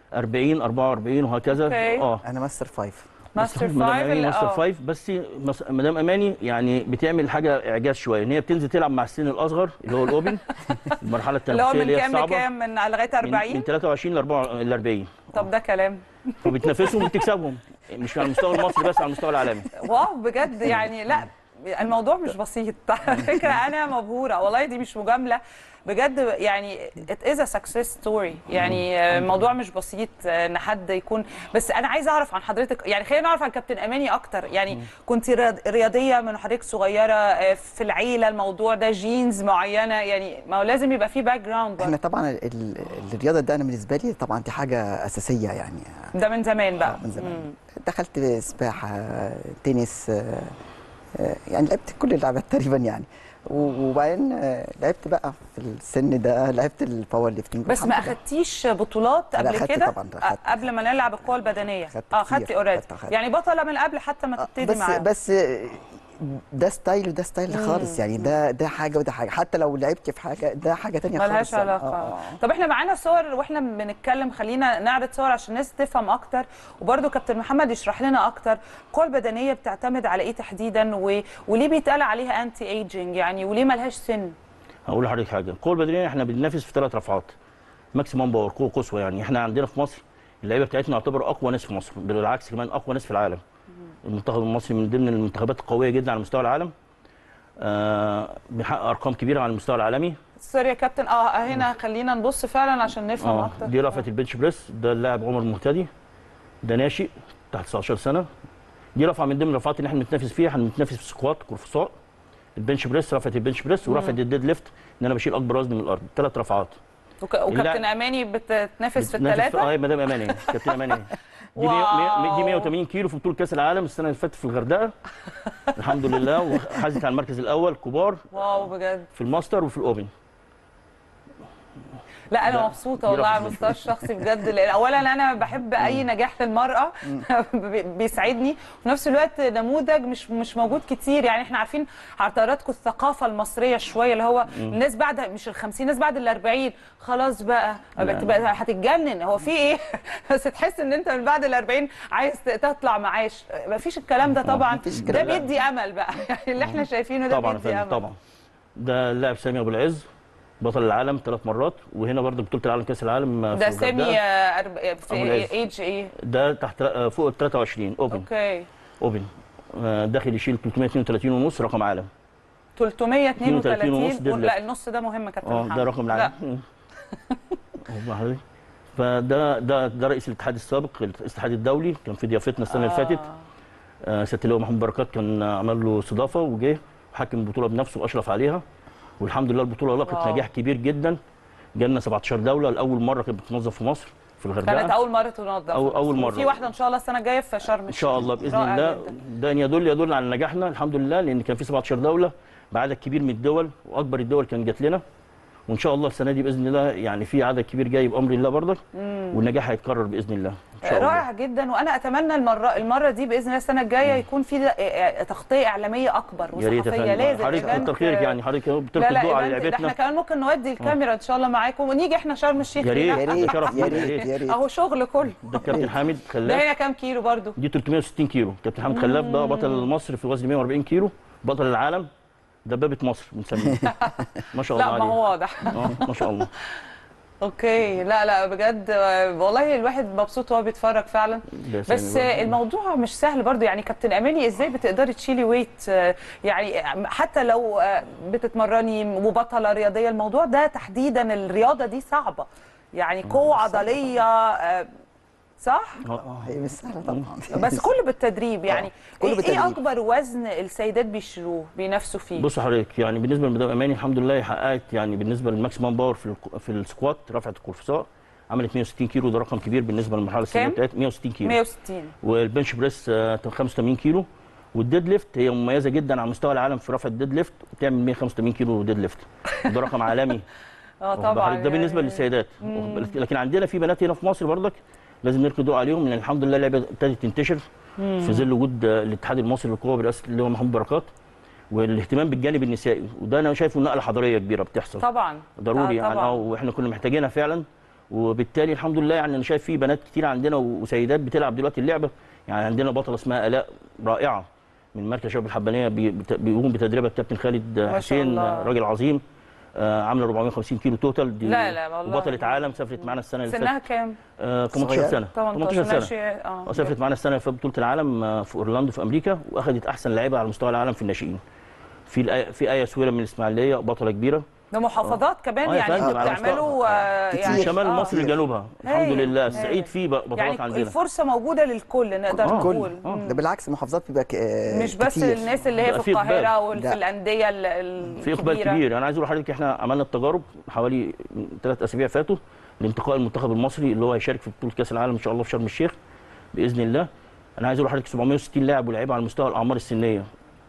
40 44 وهكذا أوكي. اه انا ماستر فايف ماستر مدام فايف اماني اللي- ماستر آه. فايف بس مس- مدام اماني يعني بتعمل حاجه اعجاز شويه ان هي بتنزل تلعب مع السن الاصغر اللي هو الاوبن المرحله اللي هو التنافسيه من اللي هي كام الصعبه لكام من لغايه من, من 40 23 ل 4 ل 40 طب ده كلام وبتنافسهم وبتكسبهم مش على المستوى المصري بس على المستوى العالمي واو بجد يعني لا الموضوع مش بسيط على فكره انا مبهوره والله دي مش مجامله بجد يعني it is a success story يعني الموضوع مش بسيط ان حد يكون بس انا عايزه اعرف عن حضرتك يعني خلينا نعرف عن كابتن اماني اكتر يعني كنت رياض- رياضيه من حضرتك صغيره في العيله الموضوع ده جينز معينه يعني ما هو لازم يبقى في باك جراوند احنا طبعا ال- ال- الرياضه ده انا بالنسبه لي طبعا دي حاجه اساسيه يعني ده من زمان بقى من زمان. مم. دخلت سباحه تنس آه، آه، يعني لعبت كل اللعبات تقريبا يعني و- وبعدين آه، لعبت بقى في السن ده لعبت الباور ليفتنج بس ما والحمد لله. اخدتيش بطولات لا، قبل أخدت كده طبعاً، أخدت. قبل ما نلعب القوه البدنيه اه كتير، خدتي اوريدي أخدت- أخدت. يعني بطله من قبل حتى ما تبتدي بس معاها بس ده ستايل وده ستايل مم. خالص يعني ده ده حاجه وده حاجه حتى لو لعبت في حاجه ده حاجه تانية خالص ملهاش يعني. علاقه آه، آه. طب احنا معانا صور واحنا بنتكلم خلينا نعرض صور عشان الناس تفهم اكتر وبرده كابتن محمد يشرح لنا اكتر القوه البدنيه بتعتمد على ايه تحديدا و... وليه بيتقال عليها انتي ايجينج يعني وليه ملهاش سن هقول لحضرتك حاجه القوه البدنيه احنا بننافس في ثلاث رفعات ماكسيمم باور قوه قصوى يعني احنا عندنا في مصر اللعيبه بتاعتنا يعتبر اقوى ناس في مصر بالعكس كمان اقوى ناس في العالم المنتخب المصري من ضمن المنتخبات القويه جدا على مستوى العالم آه بيحقق ارقام كبيره على المستوى العالمي سوري يا كابتن اه هنا خلينا نبص فعلا عشان نفهم اه اكتر دي رفعه البنش بريس ده اللاعب عمر مهتدي ده ناشئ تحت 19 سنه دي رفعه من ضمن الرفعات اللي احنا بنتنافس فيها احنا بنتنافس في السكوات قرفصاء البنش بريس رفعه البنش بريس ورفعه مم. الديد ليفت ان انا بشيل اكبر وزن من الارض ثلاث رفعات وك... وكابتن اللاعب- اماني بتتنافس في بتنافس الثلاثه اه مدام اماني كابتن اماني دي واو. 100 دي 180 كيلو في بطوله كاس العالم السنه اللي فاتت في الغردقه الحمد لله وحازت على المركز الاول كبار واو بجد في الماستر وفي الاوبن لا انا لا، مبسوطه دي والله على رفعة المستوى الشخصي بجد لان اولا انا بحب اي نجاح للمراه بي- بيسعدني وفي نفس الوقت نموذج مش مش موجود كتير يعني احنا عارفين حضراتكم الثقافه المصريه شويه اللي هو مم. الناس بعد مش ال 50 الناس بعد ال 40 خلاص بقى لا. بتبقى هتتجنن هو في ايه بس تحس ان انت من بعد ال 40 عايز تطلع معاش مفيش الكلام ده طبعا مفيش ده الكلام ده. بيدي امل بقى يعني اللي احنا شايفينه ده طبعا يا بيدي فندم امل طبعا ده اللاعب سامي ابو العز بطل العالم ثلاث مرات وهنا برضه بطوله العالم كاس العالم في ده الغردقة. سامي آه، أرب- أبو في العز. ايج ايه ده تحت آه، فوق ال 23 اوبن اوكي اوبن آه، داخل يشيل 332 ونص رقم عالم 332 ونص ديد لا ليفت. النص ده مهم يا كابتن اه محمد ده رقم لا العالم والله حضرتك. فده ده ده رئيس الاتحاد السابق الاتحاد الدولي كان في ضيافتنا السنه اللي آه. فاتت آه، سياده اللواء محمود بركات كان عمل له استضافه وجه وحكم البطوله بنفسه واشرف عليها والحمد لله البطوله لقت واو. نجاح كبير جدا جالنا 17 دوله لاول مره كانت بتنظم في مصر في الغردقه كانت اول مره تنظم أول- أول مرة. في واحده ان شاء الله السنه الجايه في شرم ان شاء الله باذن رائع الله جداً. ده ان يدل يدل على نجاحنا الحمد لله لان كان في 17 دوله بعدد كبير من الدول واكبر الدول كانت جات لنا وان شاء الله السنه دي باذن الله يعني في عدد كبير جاي بامر الله برضك مم. والنجاح هيتكرر باذن الله إن شاء الله. رائع جدا وانا اتمنى المره المره دي باذن الله السنه الجايه يكون في ده- تغطيه اعلاميه اكبر يا ريت يا وصحفيه فندم لازم حضرتك إيفنت- كتر خيرك يعني حضرتك لا بتلقي لا الضوء على إيفنت- ده احنا لعبتنا كمان ممكن نودي الكاميرا ان شاء الله معاكم ونيجي احنا شرم الشيخ يا ريت، هنا. ده شرف لينا، يا ريت. اهو شغل كله ده الكابتن حامد ده خلاف هنا كام كيلو برضو دي 360 كيلو كابتن حامد خلاف ده بطل مصر في وزن 140 كيلو بطل العالم دبابه مصر بنسميه ما شاء الله لا ما عليه هو واضح اه ما شاء الله اوكي لا لا بجد آه، والله الواحد مبسوط وهو بيتفرج فعلا ده بس سامي برضه. آه، الموضوع مش سهل برضو يعني كابتن اماني ازاي بتقدري تشيلي ويت آه، يعني آه، حتى لو آه، بتتمرني وبطله رياضيه الموضوع ده تحديدا الرياضه دي صعبه يعني قوه عضليه آه، صح هي مش سهله طبعا بس كله بالتدريب يعني كله ايه بالتدريب. ايه اكبر وزن السيدات بيشيلوه بينافسوا فيه بص حضرتك يعني بالنسبه لمدام اماني الحمد لله حققت يعني بالنسبه للماكسيمم باور في الك- في السكوات رفعت القرفصاء عملت 160 كيلو ده رقم كبير بالنسبه للمرحله السنيه كام؟ بتاعتها 160 كيلو 160 والبنش بريس آه، 85 كيلو والديد ليفت هي مميزه جدا على مستوى العالم في رفع الديد ليفت بتعمل 185 كيلو ديد ليفت ده رقم عالمي اه واخد بال طبعا حضرتك؟ ده بالنسبه يعني- للسيدات مم. واخد بالك؟ لكن عندنا في بنات هنا في مصر برضك لازم نلقي ضوء عليهم لان الحمد لله اللعبه ابتدت تنتشر مم. في ظل وجود آه، الاتحاد المصري للقوه برئاسه اللي هو محمود بركات والاهتمام بالجانب النسائي وده انا شايفه نقله حضاريه كبيره بتحصل طبعا ضروري آه يعني طبعاً. اه واحنا كنا محتاجينها فعلا وبالتالي الحمد لله يعني انا شايف في بنات كتير عندنا وسيدات بتلعب دلوقتي اللعبه يعني عندنا بطله اسمها الاء رائعه من مركز شباب الحبانيه بي- بت- بيقوم بتدريبها الكابتن خالد ما شاء حسين الله. آه، راجل عظيم آه، عامله 450 كيلو توتال دي لا لا والله. وبطله عالم سافرت معانا السنه اللي سنها فاتت كام؟ آه، 18 سنه 18 سنه ماشي اه آه، سافرت معانا السنه في بطوله العالم آه، في اورلاندو في امريكا واخذت احسن لاعيبه على مستوى العالم في الناشئين في الآية في ايه سويره من الاسماعيليه بطله كبيره ده محافظات كمان آه يا يعني فندم، انتوا على بتعملوا آه، من يعني شمال آه. مصر لجنوبها الحمد هايل، لله هايل. الصعيد فيه بق- بطولات يعني عندنا الفرصه موجوده للكل نقدر نقول مم. ده بالعكس محافظات بيبقى ك- آه، مش بس كتير. الناس اللي هي بقى في في إقبال. القاهره وفي لا. الانديه ال- الكبيره في اقبال كبير انا عايز اقول لحضرتك احنا عملنا التجارب حوالي ثلاث اسابيع فاتوا لانتقاء المنتخب المصري اللي هو هيشارك في بطوله كاس العالم ان شاء الله في شرم الشيخ باذن الله انا عايز اقول لحضرتك 760 لاعب ولاعيبه على مستوى الاعمار السنيه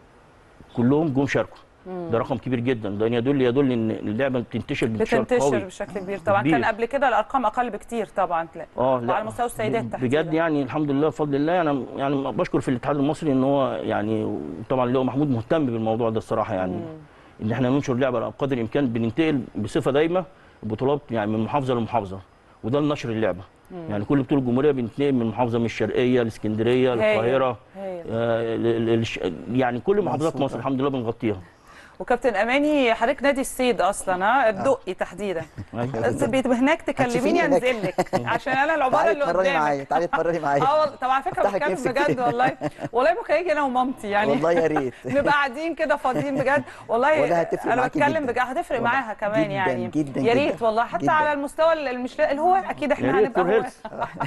كلهم جم شاركوا مم. ده رقم كبير جدا ده يدل يدل ان اللعبه بتنتشر بانتشار بتنتشر قوي بشكل كبير طبعا كبير. كان قبل كده الارقام اقل بكتير طبعا تلاقي اه لا وعلى مستوى السيدات تحديدا بجد يعني الحمد لله بفضل الله انا يعني بشكر في الاتحاد المصري ان هو يعني طبعا اللي هو محمود مهتم بالموضوع ده الصراحه يعني ان احنا ننشر لعبه بقدر الامكان بننتقل بصفه دايمه البطولات يعني من محافظه لمحافظه وده لنشر اللعبه مم. يعني كل بطوله جمهوريه بنتنقل من محافظه من الشرقيه الاسكندريه هايل. القاهره هايل. آه ال- ال- الش- يعني كل محافظات مظبوط. مصر الحمد لله بنغطيها وكابتن اماني حضرتك نادي الصيد اصلا ها الدقي تحديدا أيوة. بيت- هناك تكلميني هتشوفيني هناك. انزل لك عشان انا العباره تعالي اللي اتمرني قدامك معايا تعالي اتمرني معايا اه والله طب على فكره أفتح لك بتكلم نفسك بجد فيه. والله والله ممكن اجي انا ومامتي يعني والله يا ريت. نبقى قاعدين كده فاضيين بجد والله والله هتفرق انا معاكي بتكلم جداً. بجد هتفرق والله. معاها كمان جداً، يعني جداً، يا ريت جداً. والله حتى جداً. على المستوى اللي مش الهو اكيد يا احنا ريت هنبقى كور هو هيلث.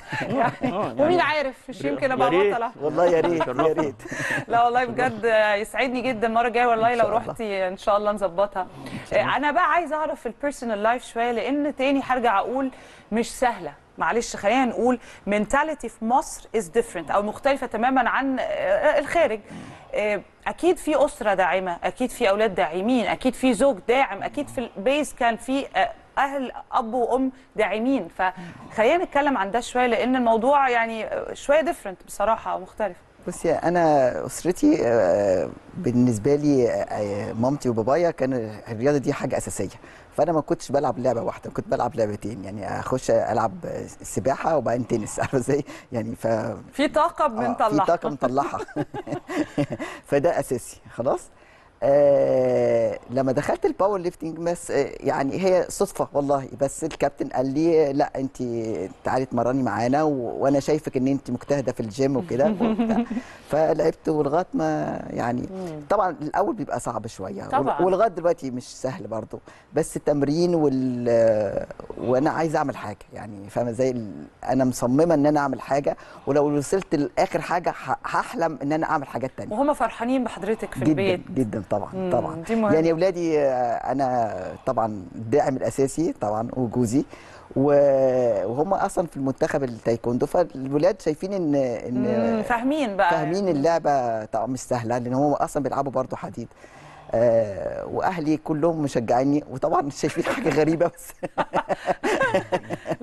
ومين عارف مش يمكن يا ابقى ريت. بطله والله يا ريت يا ريت لا والله بجد يسعدني جدا المره الجايه والله إن لو شاء الله. رحتي ان شاء الله نظبطها انا بقى عايزه اعرف البيرسونال لايف شويه لان تاني هرجع اقول مش سهله معلش خلينا نقول منتاليتي في مصر از ديفرنت او مختلفه تماما عن آه، الخارج آه، اكيد في اسره داعمه اكيد في اولاد داعمين اكيد في زوج داعم اكيد في البيز كان في آه، اهل اب وام داعمين فخلينا نتكلم عن ده شويه لان الموضوع يعني آه، شويه ديفرنت بصراحه مختلف بصي انا اسرتي آه، بالنسبه لي آه، مامتي وبابايا كان الرياضه دي حاجه اساسيه فانا ما كنتش بلعب لعبه واحده كنت بلعب لعبتين يعني اخش العب سباحه وبعدين تنس عارفه ازاي يعني ف في طاقه آه، بنطلعها في طاقه مطلعها فده اساسي خلاص آه لما دخلت الباور ليفتنج بس آه يعني هي صدفه والله بس الكابتن قال لي لا انت تعالي اتمرني معانا و- وانا شايفك ان انت مجتهده في الجيم وكده وبتاع. فلعبت ولغايه ما يعني طبعا الاول بيبقى صعب شويه طبعاً. ولغايه دلوقتي مش سهل برضه بس التمرين وال وانا عايز اعمل حاجه يعني فاهمه ازاي ال- انا مصممه ان انا اعمل حاجه ولو وصلت لاخر حاجه ه- هحلم ان انا اعمل حاجات تانية وهم فرحانين بحضرتك في جدا البيت جدا طبعا مم، طبعا دي مهمة. يعني اولادي آه، انا طبعا الداعم الاساسي طبعا وجوزي و- وهم اصلا في المنتخب التايكوندو فالولاد شايفين ان مم، ان فاهمين بقى فاهمين اللعبه طبعا مش سهله لان هم اصلا بيلعبوا برضه حديد آه واهلي كلهم مشجعيني وطبعا شايفين حاجه غريبه بس لا بس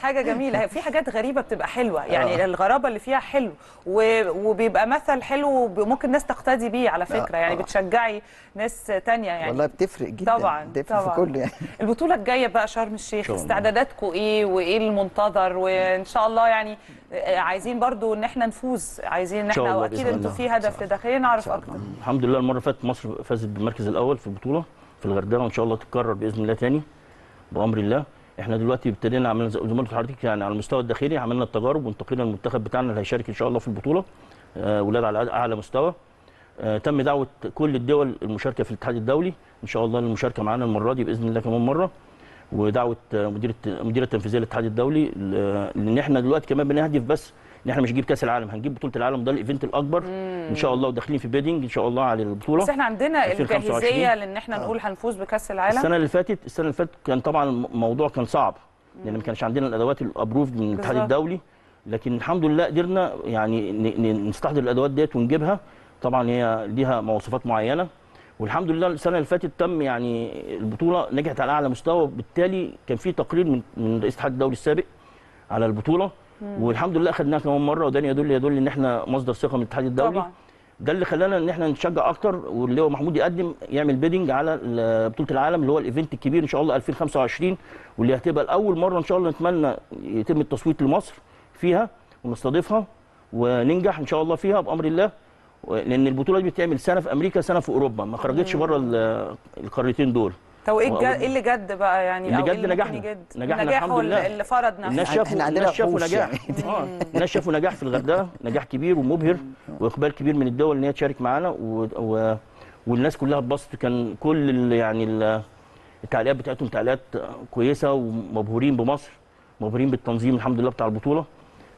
حاجه جميله هي في حاجات غريبه بتبقى حلوه يعني آه. الغرابه اللي فيها حلو و- وبيبقى مثل حلو وب- ممكن ناس تقتدي بيه على فكره آه، يعني آه. بتشجعي ناس تانية يعني والله بتفرق جدا طبعا بتفرق طبعا في كله يعني البطوله الجايه بقى شرم الشيخ شاء الله. استعداداتكم ايه وايه المنتظر وان شاء الله يعني آه، عايزين برضو ان احنا نفوز عايزين ان إن شاء احنا الله واكيد بإذن انتوا الله. في هدف لداخلين نعرف اكتر الحمد لله المره اللي فاتت مصر فازت بالمركز الاول في البطوله في الغردقه وان شاء الله تتكرر باذن الله تاني بامر الله احنا دلوقتي ابتدينا عملنا زي ما قلت لحضرتك يعني على المستوى الداخلي عملنا التجارب وانتقينا المنتخب بتاعنا اللي هيشارك ان شاء الله في البطوله آه، ولاد على اعلى مستوى آه، تم دعوه كل الدول المشاركه في الاتحاد الدولي ان شاء الله المشاركه معانا المره دي باذن الله كمان مره ودعوه آه، مدير المديره التنفيذيه للاتحاد الدولي ل- لان احنا دلوقتي كمان بنهدف بس ان احنا مش هنجيب كاس العالم هنجيب بطوله العالم ده الايفنت الاكبر ان شاء الله وداخلين في بيدنج ان شاء الله على البطوله بس احنا عندنا 2025. الجاهزيه لان احنا نقول هنفوز بكاس العالم السنه اللي فاتت السنه اللي فاتت كان طبعا الموضوع كان صعب لان ما كانش عندنا الادوات الابروفد من الاتحاد بالظبط. الدولي لكن الحمد لله قدرنا يعني ن- ن- نستحضر الادوات ديت ونجيبها طبعا هي ليها مواصفات معينه والحمد لله السنه اللي فاتت تم يعني البطوله نجحت على اعلى مستوى وبالتالي كان في تقرير من من رئيس الاتحاد الدولي السابق على البطوله مم. والحمد لله اخذناها كمان مره وده يدل يدل ان احنا مصدر ثقه من الاتحاد الدولي طبعا ده اللي خلانا ان احنا نشجع اكتر واللي هو محمود يقدم يعمل بيدنج على ال- بطوله العالم اللي هو الايفنت الكبير ان شاء الله 2025 واللي هتبقى لاول مره ان شاء الله نتمنى يتم التصويت لمصر فيها ونستضيفها وننجح ان شاء الله فيها بامر الله و- لان البطوله دي بتعمل سنه في امريكا سنه في اوروبا ما خرجتش مم. بره ال- القارتين دول طب ايه و- الج- ايه اللي جد بقى يعني اللي أو إيه جد ممكن نجحنا. يجد؟ نجحنا النجاح الحمد هو لله. اللي فرض نفسه الناس شافوا الناس شافوا نجاح اه الناس شافوا نجاح في الغردقه نجاح كبير ومبهر واقبال كبير من الدول ان هي تشارك معانا و... و... والناس كلها اتبسطت كان كل ال... يعني ال... التعليقات بتاعتهم تعليقات كويسه ومبهورين بمصر مبهورين بالتنظيم الحمد لله بتاع البطوله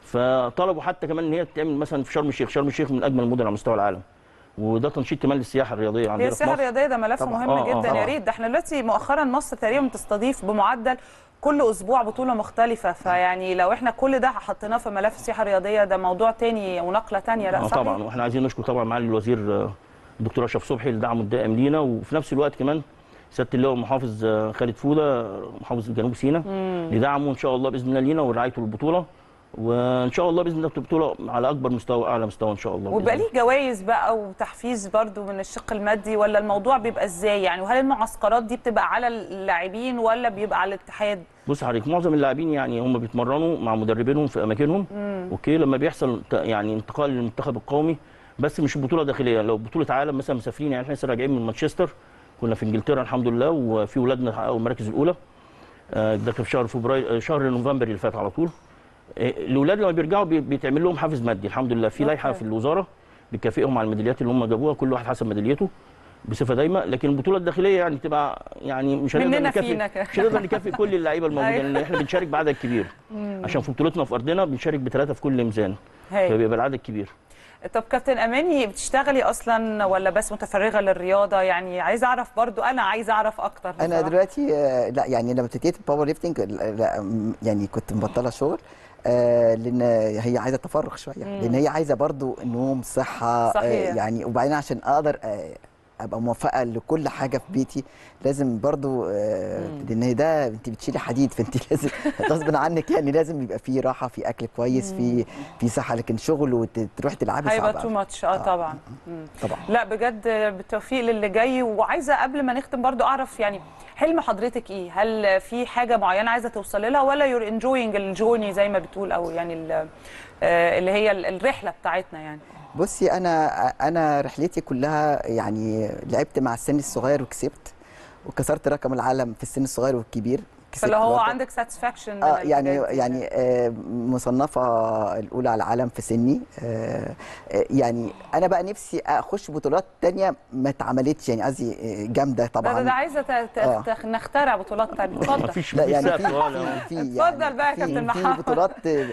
فطلبوا حتى كمان ان هي تتعمل مثلا في شرم الشيخ شرم الشيخ من اجمل المدن على مستوى العالم وده تنشيط كمان للسياحه الرياضيه هي عندنا في السياحه مصر الرياضيه ده ملف طبعاً. مهم آه، آه، جدا يا طبعاً. ريت ده احنا دلوقتي مؤخرا مصر تقريبا بتستضيف بمعدل كل اسبوع بطوله مختلفه فيعني لو احنا كل ده حطيناه في ملف السياحه الرياضيه ده موضوع تاني ونقله تانيه لا اه صحيح طبعا واحنا عايزين نشكر طبعا معالي الوزير آه، الدكتور اشرف صبحي لدعمه الدائم لينا وفي نفس الوقت كمان سياده اللواء المحافظ آه، خالد فوده آه، محافظ جنوب سيناء مم. لدعمه ان شاء الله باذن الله لينا ورعايته للبطوله وان شاء الله باذن الله تبقى بطوله على اكبر مستوى واعلى مستوى ان شاء الله بإذن وبقى الله. ليه جوائز بقى وتحفيز برضو من الشق المادي ولا الموضوع بيبقى ازاي يعني وهل المعسكرات دي بتبقى على اللاعبين ولا بيبقى على الاتحاد بص حضرتك معظم اللاعبين يعني هم بيتمرنوا مع مدربينهم في اماكنهم مم. اوكي لما بيحصل ت- يعني انتقال للمنتخب القومي بس مش بطوله داخليه لو بطوله عالم مثلا مسافرين يعني احنا لسه راجعين من مانشستر كنا في انجلترا الحمد لله وفي ولادنا حققوا المراكز الاولى آه، ده كان في شهر فبراير آه، شهر نوفمبر اللي فات على طول آه، الاولاد لما بيرجعوا بي- بيتعمل لهم حافز مادي الحمد لله في لائحه أوكي. في الوزاره بتكافئهم على الميداليات اللي هم جابوها كل واحد حسب ميداليته بصفه دايمه لكن البطوله الداخليه يعني تبقى يعني مش هنقدر مننا نكافئ فينا كده. مش هنقدر نكافئ كل اللعيبه الموجوده أيوة. لان احنا بنشارك بعدد كبير مم. عشان في بطولتنا في ارضنا بنشارك بثلاثه في كل ميزان هاي. فبيبقى العدد كبير طب كابتن اماني بتشتغلي اصلا ولا بس متفرغه للرياضه يعني عايزه اعرف برضو انا عايزه اعرف اكتر انا بصراحة. دلوقتي آه، لا يعني لما ابتديت الباور ليفتنج لا م- يعني كنت مبطله شغل آه، لان هي عايزه تفرغ شويه مم. لان هي عايزه برضو نوم صحه آه، صحيح. يعني وبعدين عشان اقدر آه، ابقى موفقه لكل حاجه في بيتي لازم برضو آه، لان هي ده انت بتشيلي حديد فانت لازم غصب عنك يعني لازم يبقى في راحه في اكل كويس في في صحه لكن شغل وتروحي تلعبي هيبقى صعب تو أوي. ماتش اه طبعا مم. طبعا لا بجد بالتوفيق للي جاي وعايزه قبل ما نختم برضو اعرف يعني حلم حضرتك ايه هل في حاجه معينه عايزه توصلي لها ولا يور انجوينج الجورني زي ما بتقول او يعني ال- آه، اللي هي ال- الرحله بتاعتنا يعني بصي انا انا رحلتي كلها يعني لعبت مع السن الصغير وكسبت وكسرت رقم العالم في السن الصغير والكبير كسبت فاللي هو برضه. عندك ساتسفاكشن اه يعني يعني آه مصنفه الاولى على العالم في سني آه آه، يعني انا بقى نفسي اخش بطولات تانية ما اتعملتش يعني قصدي آه، جامده ده, طبعا ده, ده عايزه ت- ت- آه. تخ- نخترع بطولات ثانيه اتفضل لا يعني في في اتفضل بقى يا كابتن في محمد بطولات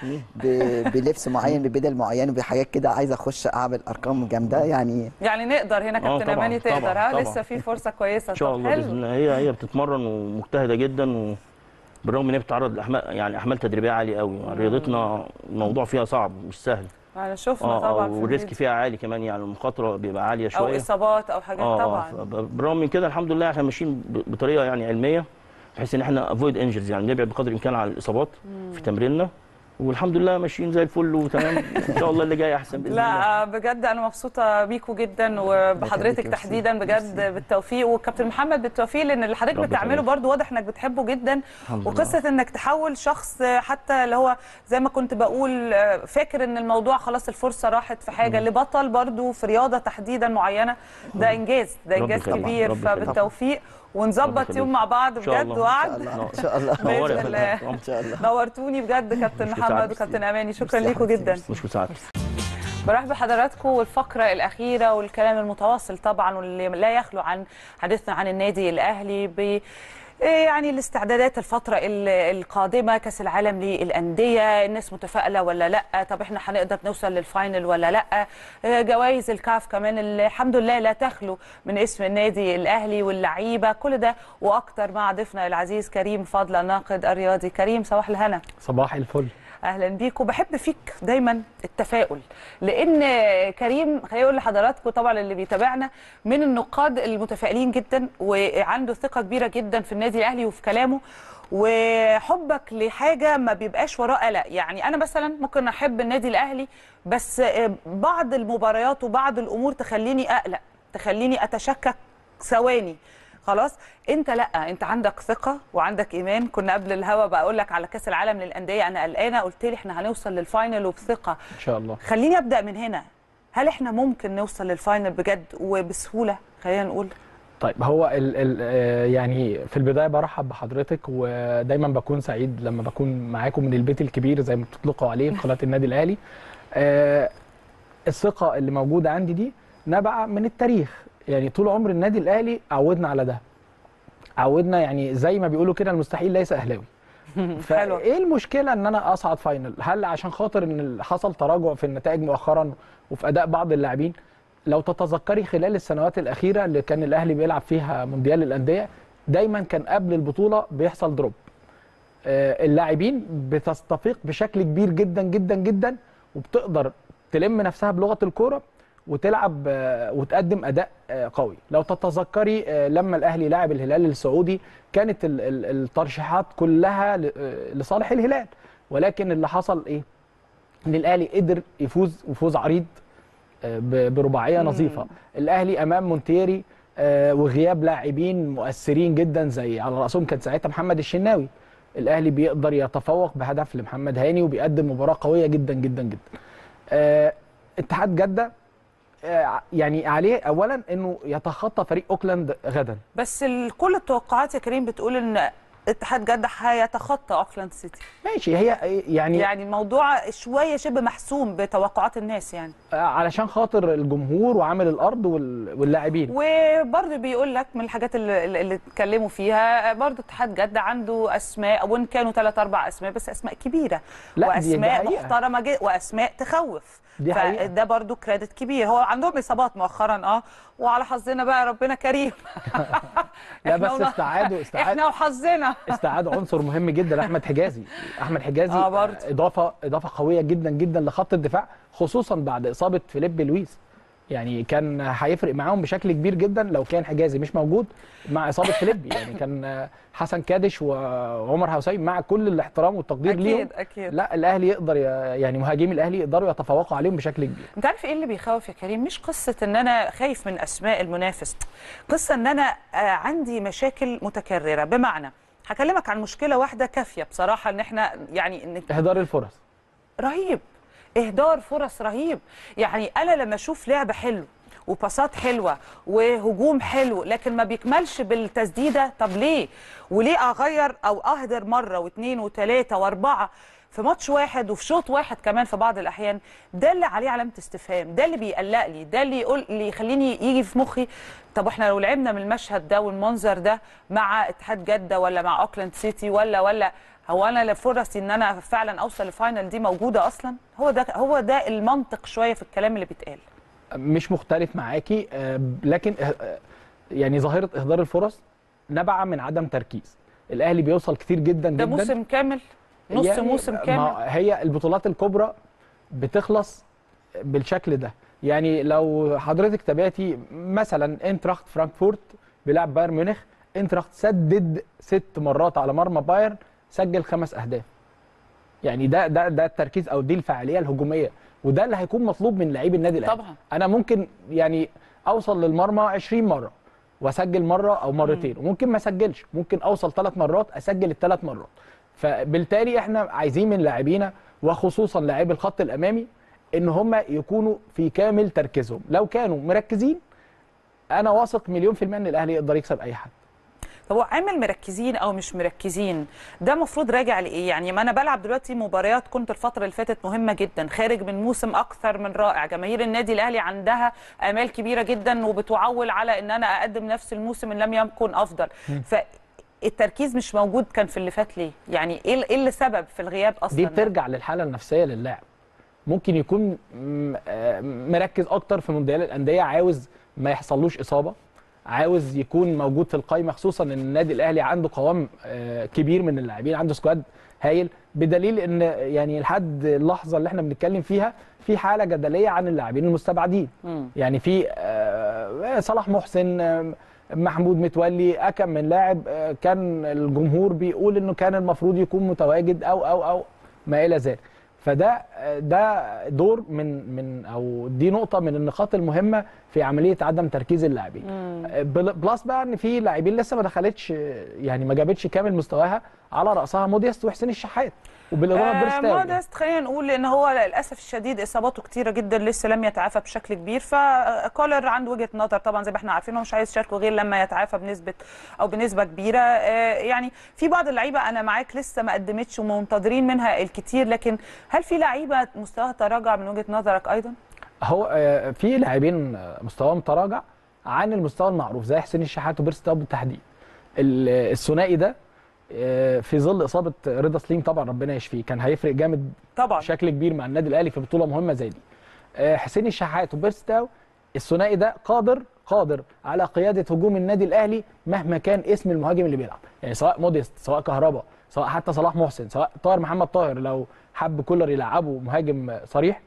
ب- بلبس معين ببدل معين وبحاجات كده عايز اخش اعمل ارقام جامده يعني يعني نقدر هنا آه، كابتن طبعاً، اماني تقدر طبعاً، ها طبعاً. لسه في فرصه كويسه ان شاء طب الله حلو. باذن الله هي هي بتتمرن ومجتهده جدا وبالرغم ان هي بتتعرض لاحمال يعني احمال تدريبيه عاليه قوي رياضتنا الموضوع فيها صعب مش سهل انا شفنا اه طبعا آه، في والريسك الفيديو. فيها عالي كمان يعني المخاطره بيبقى عاليه او شويه اصابات او حاجات اه طبعا آه، بالرغم من كده الحمد لله احنا ماشيين ب- بطريقه يعني علميه بحيث ان احنا افويد انجرز يعني نبعد بقدر الامكان عن الاصابات في تمريننا والحمد لله ماشيين زي الفل وتمام ان شاء الله اللي جاي احسن باذن الله لا بجد انا مبسوطه بيكوا جدا وبحضرتك تحديدا بجد بالتوفيق وكابتن محمد بالتوفيق لان اللي حضرتك ربنا بتعمله يخليك. برضو واضح انك بتحبه جدا الحمد لله. وقصه انك تحول شخص حتى اللي هو زي ما كنت بقول فاكر ان الموضوع خلاص الفرصه راحت في حاجه لبطل برضو في رياضه تحديدا معينه ده انجاز ده رب انجاز يخليك. كبير رب يخليك. فبالتوفيق رب ونظبط يخليك. يوم مع بعض إن شاء بجد الله. وعد ان شاء الله باذن الله ان شاء الله نورتوني بجد كابتن مش محمد مساعد. وكابتن اماني شكرا ليكم جدا مش مساعد برحب بحضراتكم والفقرة الأخيرة والكلام المتواصل طبعا واللي لا يخلو عن حديثنا عن النادي الأهلي ب يعني الاستعدادات الفترة ال- القادمة كأس العالم للأندية الناس متفائلة ولا لا طب احنا هنقدر نوصل للفاينل ولا لا آه، جوائز الكاف كمان اللي الحمد لله لا تخلو من اسم النادي الأهلي واللعيبة كل ده وأكتر مع ضيفنا العزيز كريم فضل الناقد الرياضي كريم صباح الهنا صباح الفل اهلا بيك وبحب فيك دايما التفاؤل لان كريم خليني اقول لحضراتكم طبعا اللي بيتابعنا من النقاد المتفائلين جدا وعنده ثقه كبيره جدا في النادي الاهلي وفي كلامه وحبك لحاجه ما بيبقاش وراه قلق يعني انا مثلا ممكن احب النادي الاهلي بس بعض المباريات وبعض الامور تخليني اقلق تخليني اتشكك ثواني خلاص انت لا انت عندك ثقه وعندك ايمان كنا قبل الهوا بقول لك على كاس العالم للانديه انا قلقانه قلت لي احنا هنوصل للفاينل وبثقه ان شاء الله خليني ابدا من هنا هل احنا ممكن نوصل للفاينل بجد وبسهوله خلينا نقول طيب هو ال ال آه، يعني في البدايه برحب بحضرتك ودايما بكون سعيد لما بكون معاكم من البيت الكبير زي ما بتطلقوا عليه في قناه النادي الاهلي آه، الثقه اللي موجوده عندي دي نبع من التاريخ يعني طول عمر النادي الاهلي عودنا على ده عودنا يعني زي ما بيقولوا كده المستحيل ليس اهلاوي فايه المشكله ان انا اصعد فاينل هل عشان خاطر ان حصل تراجع في النتائج مؤخرا وفي اداء بعض اللاعبين لو تتذكري خلال السنوات الاخيره اللي كان الاهلي بيلعب فيها مونديال الانديه دايما كان قبل البطوله بيحصل دروب آه، اللاعبين بتستفيق بشكل كبير جدا جدا جدا وبتقدر تلم نفسها بلغه الكوره وتلعب آه، وتقدم اداء آه، قوي لو تتذكري آه، لما الاهلي لعب الهلال السعودي كانت ال- ال- الترشيحات كلها ل- آه، لصالح الهلال ولكن اللي حصل ايه ان الاهلي قدر يفوز وفوز عريض آه، ب- برباعيه مم. نظيفه الاهلي امام مونتيري آه، وغياب لاعبين مؤثرين جدا زي على راسهم كان ساعتها محمد الشناوي الاهلي بيقدر يتفوق بهدف لمحمد هاني وبيقدم مباراه قويه جدا جدا جدا آه، اتحاد جده آه، يعني عليه اولا انه يتخطى فريق اوكلاند غدا بس ال- كل التوقعات يا كريم بتقول ان اتحاد جده هيتخطى اوكلاند سيتي ماشي هي يعني يعني الموضوع شويه شبه محسوم بتوقعات الناس يعني آه، علشان خاطر الجمهور وعامل الارض وال- واللاعبين وبرضه بيقول لك من الحاجات اللي, اللي اتكلموا فيها برضه اتحاد جده عنده اسماء وان كانوا ثلاث اربع اسماء بس اسماء كبيره لا، دي- دي واسماء حقيقة. محترمه جدا واسماء تخوف دي حقيقة. فده برضه كريدت كبير هو عندهم اصابات مؤخرا اه وعلى حظنا بقى ربنا كريم لا إحنا بس ونا- استعادوا استعاد احنا وحظنا استعاد عنصر مهم جدا احمد حجازي احمد حجازي آه، برضه. آه، اضافه اضافه قويه جدا جدا لخط الدفاع خصوصا بعد اصابه فيليب لويس يعني كان هيفرق معاهم بشكل كبير جدا لو كان حجازي مش موجود مع اصابه فيليب يعني كان آه، حسن كادش وعمر حسين مع كل الاحترام والتقدير أكيد، ليهم أكيد. لا الاهلي يقدر ي- يعني مهاجمي الاهلي يقدروا يتفوقوا عليهم بشكل كبير انت عارف ايه اللي بيخوف يا كريم مش قصه ان انا خايف من اسماء المنافس قصه ان انا آه، عندي مشاكل متكرره بمعنى هكلمك عن مشكله واحده كافيه بصراحه ان احنا يعني ان اهدار الفرص رهيب اهدار فرص رهيب يعني انا لما اشوف لعب حلو وباصات حلوه وهجوم حلو لكن ما بيكملش بالتسديده طب ليه وليه اغير او اهدر مره واثنين وثلاثه واربعه في ماتش واحد وفي شوط واحد كمان في بعض الاحيان ده اللي عليه علامه استفهام ده اللي بيقلق لي ده اللي يقول اللي يخليني يجي في مخي طب احنا لو لعبنا من المشهد ده والمنظر ده مع اتحاد جده ولا مع اوكلاند سيتي ولا ولا هو انا فرصي ان انا فعلا اوصل الفاينل دي موجوده اصلا هو ده هو ده المنطق شويه في الكلام اللي بيتقال مش مختلف معاكي آه، لكن آه، آه، يعني ظاهره اهدار الفرص نبع من عدم تركيز الاهلي بيوصل كتير جدا ده جدا موسم كامل نص يعني موسم ما كامل هي البطولات الكبرى بتخلص بالشكل ده يعني لو حضرتك تابعتي مثلا انتراخت فرانكفورت بيلعب بايرن ميونخ انتراخت سدد ست مرات على مرمى بايرن سجل خمس اهداف يعني ده ده ده التركيز او دي الفعاليه الهجوميه وده اللي هيكون مطلوب من لعيب النادي الاهلي طبعا. انا ممكن يعني اوصل للمرمى 20 مره واسجل مره او مرتين وممكن ما اسجلش ممكن اوصل ثلاث مرات اسجل الثلاث مرات فبالتالي احنا عايزين من لاعبينا وخصوصا لاعبي الخط الامامي ان هم يكونوا في كامل تركيزهم لو كانوا مركزين انا واثق مليون في المية ان الاهلي يقدر يكسب اي حد طب هو عامل مركزين او مش مركزين ده المفروض راجع لايه يعني ما انا بلعب دلوقتي مباريات كنت الفتره اللي فاتت مهمه جدا خارج من موسم اكثر من رائع جماهير النادي الاهلي عندها امال كبيره جدا وبتعول على ان انا اقدم نفس الموسم ان لم يكن افضل فالتركيز مش موجود كان في اللي فات ليه يعني ايه ايه اللي سبب في الغياب اصلا دي بترجع للحاله النفسيه للاعب ممكن يكون م- آه مركز اكتر في مونديال الانديه عاوز ما يحصلوش اصابه عاوز يكون موجود في القائمه خصوصا ان النادي الاهلي عنده قوام آه، كبير من اللاعبين عنده سكواد هايل بدليل ان يعني لحد اللحظه اللي احنا بنتكلم فيها في حاله جدليه عن اللاعبين المستبعدين مم. يعني في آه، صلاح محسن آه، محمود متولي اكم من لاعب آه، كان الجمهور بيقول انه كان المفروض يكون متواجد او او او ما الى ذلك فده آه، ده دور من من او دي نقطه من النقاط المهمه في عمليه عدم تركيز اللاعبين آه، بل- بلس بقى ان في لاعبين لسه ما دخلتش آه، يعني ما جابتش كامل مستواها على راسها موديست وحسين الشحات وبالاضافه آه بيرستاوي مودست خلينا نقول ان هو للاسف الشديد اصاباته كتيره جدا لسه لم يتعافى بشكل كبير فكولر عنده وجهه نظر طبعا زي ما احنا عارفين هو مش عايز يشاركه غير لما يتعافى بنسبه او بنسبه كبيره آه يعني في بعض اللعيبه انا معاك لسه ما قدمتش ومنتظرين منها الكتير لكن هل في لعيبه مستواها تراجع من وجهه نظرك ايضا؟ هو آه، في لاعبين آه، مستواهم تراجع عن المستوى المعروف زي حسين الشحات وبيرستاو بالتحديد ال- الثنائي ده آه، في ظل اصابه رضا سليم طبعا ربنا يشفيه كان هيفرق جامد طبعا بشكل كبير مع النادي الاهلي في بطوله مهمه زي دي آه، حسين الشحات وبيرستاو الثنائي ده قادر قادر على قياده هجوم النادي الاهلي مهما كان اسم المهاجم اللي بيلعب يعني سواء موديست سواء كهربا سواء حتى صلاح محسن سواء طاهر محمد طاهر لو حب كولر يلعبه مهاجم صريح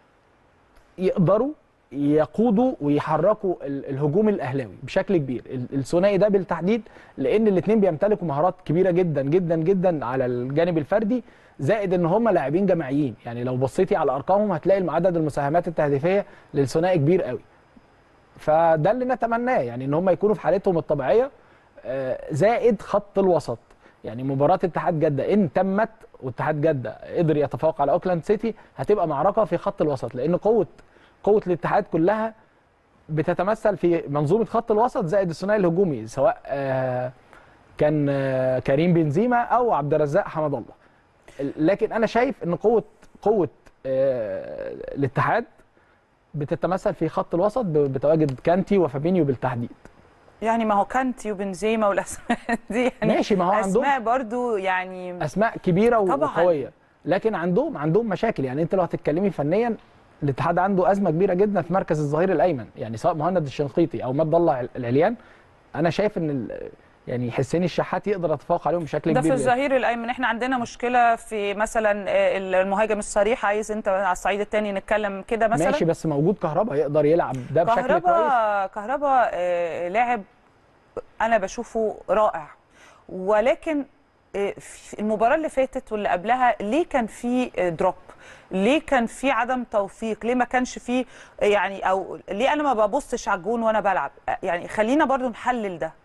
يقدروا يقودوا ويحركوا ال- الهجوم الاهلاوي بشكل كبير ال- الثنائي ده بالتحديد لان الاثنين بيمتلكوا مهارات كبيره جدا جدا جدا على الجانب الفردي زائد ان هم لاعبين جماعيين يعني لو بصيتي على ارقامهم هتلاقي عدد المساهمات التهديفيه للثنائي كبير قوي فده اللي نتمناه يعني ان هم يكونوا في حالتهم الطبيعيه آه، زائد خط الوسط يعني مباراه اتحاد جده ان تمت واتحاد جده قدر يتفوق على اوكلاند سيتي هتبقى معركه في خط الوسط لان قوه قوه الاتحاد كلها بتتمثل في منظومه خط الوسط زائد الثنائي الهجومي سواء آه، كان آه، كريم بنزيما او عبد الرزاق حمد الله لكن انا شايف ان قوه قوه آه، الاتحاد بتتمثل في خط الوسط ب- بتواجد كانتي وفابينيو بالتحديد يعني ما هو كانتي وبنزيما والاسماء دي يعني ماشي، ما هو عندهم- اسماء برضو يعني اسماء كبيره طبعاً. وقويه لكن عندهم عندهم مشاكل يعني انت لو هتتكلمي فنيا الاتحاد عنده ازمه كبيره جدا في مركز الظهير الايمن يعني سواء مهند الشنقيطي او مات الله العليان انا شايف ان ال- يعني حسين الشحات يقدر يتفوق عليهم بشكل ده كبير في الظهير الايمن احنا عندنا مشكله في مثلا آه، المهاجم الصريح عايز انت على الصعيد الثاني نتكلم كده مثلا ماشي بس موجود كهربا يقدر يلعب ده بشكل كويس كهربا كهربا آه، لاعب انا بشوفه رائع ولكن آه، في المباراه اللي فاتت واللي قبلها ليه كان في آه، دروب ليه كان في عدم توفيق ليه ما كانش في آه، يعني او ليه انا ما ببصش على الجون وانا بلعب آه، يعني خلينا برضو نحلل ده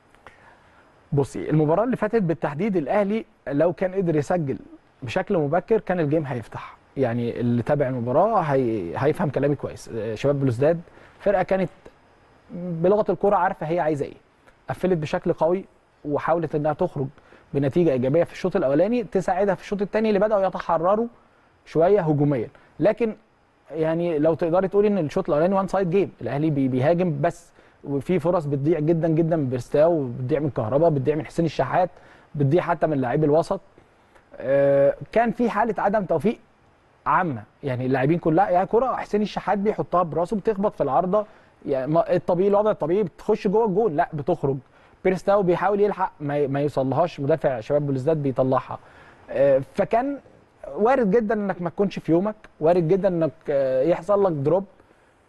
بصي المباراه اللي فاتت بالتحديد الاهلي لو كان قدر يسجل بشكل مبكر كان الجيم هيفتح يعني اللي تابع المباراه هي... هيفهم كلامي كويس آه، شباب بلوزداد فرقه كانت بلغه الكره عارفه هي عايزه ايه قفلت بشكل قوي وحاولت انها تخرج بنتيجه ايجابيه في الشوط الاولاني تساعدها في الشوط الثاني اللي بداوا يتحرروا شويه هجوميا لكن يعني لو تقدري تقولي ان الشوط الاولاني وان سايد جيم الاهلي بي- بيهاجم بس وفي فرص بتضيع جدا جدا من بيرستاو بتضيع من كهربا بتضيع من حسين الشحات بتضيع حتى من لاعبي الوسط آه، كان في حاله عدم توفيق عامه يعني اللاعبين كلها يعني كره حسين الشحات بيحطها براسه بتخبط في العارضه يعني ما- الطبيعي الوضع الطبيعي بتخش جوه الجول لا بتخرج بيرستاو بيحاول يلحق ما ما يوصلهاش مدافع شباب بلوزداد بيطلعها آه، فكان وارد جدا انك ما تكونش في يومك وارد جدا انك آه، يحصل لك دروب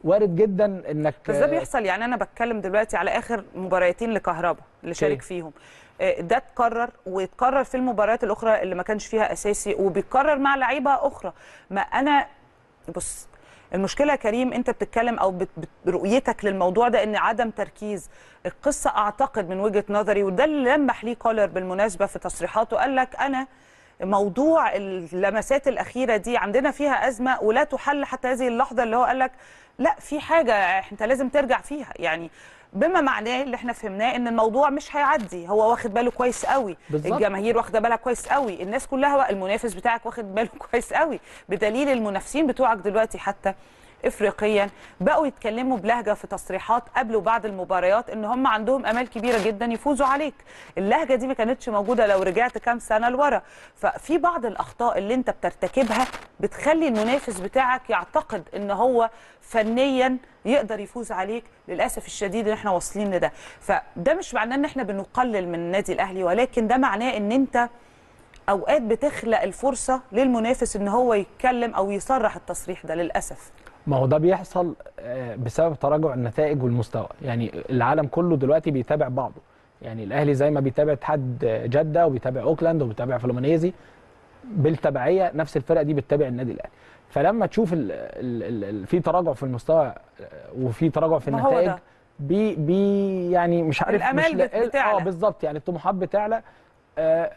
وارد جدا انك بس ده بيحصل يعني انا بتكلم دلوقتي على اخر مباراتين لكهربا اللي شارك أوكي. فيهم آه، ده اتكرر واتكرر في المباريات الاخرى اللي ما كانش فيها اساسي وبيتكرر مع لعيبه اخرى ما انا بص المشكله يا كريم انت بتتكلم او بت- بت- رؤيتك للموضوع ده ان عدم تركيز القصه اعتقد من وجهه نظري وده اللي لمح ليه كولر بالمناسبه في تصريحاته قال لك انا موضوع اللمسات الاخيره دي عندنا فيها ازمه ولا تحل حتى هذه اللحظه اللي هو قال لك لا في حاجه انت لازم ترجع فيها يعني بما معناه اللي احنا فهمناه ان الموضوع مش هيعدي هو واخد باله كويس قوي بالظبط. الجماهير واخده بالها كويس قوي الناس كلها المنافس بتاعك واخد باله كويس قوي بدليل المنافسين بتوعك دلوقتي حتى افريقيا بقوا يتكلموا بلهجه في تصريحات قبل وبعد المباريات ان هم عندهم امال كبيره جدا يفوزوا عليك اللهجه دي ما كانتش موجوده لو رجعت كام سنه لورا ففي بعض الاخطاء اللي انت بترتكبها بتخلي المنافس بتاعك يعتقد ان هو فنيا يقدر يفوز عليك للاسف الشديد ان احنا واصلين لده فده مش معناه ان احنا بنقلل من النادي الاهلي ولكن ده معناه ان انت اوقات بتخلق الفرصه للمنافس ان هو يتكلم او يصرح التصريح ده للاسف ما هو ده بيحصل آه، بسبب تراجع النتائج والمستوى يعني العالم كله دلوقتي بيتابع بعضه يعني الاهلي زي ما بيتابع اتحاد جده وبيتابع اوكلاند وبيتابع فلومينيزي بالتبعيه نفس الفرقه دي بتتابع النادي الاهلي فلما تشوف ال ال ال ال في تراجع في المستوى آه، وفي تراجع في ما هو النتائج ده. بي بي يعني مش عارف الآمال مش لا- بت- بتعلى. اه بالظبط يعني الطموحات بتعلى آه،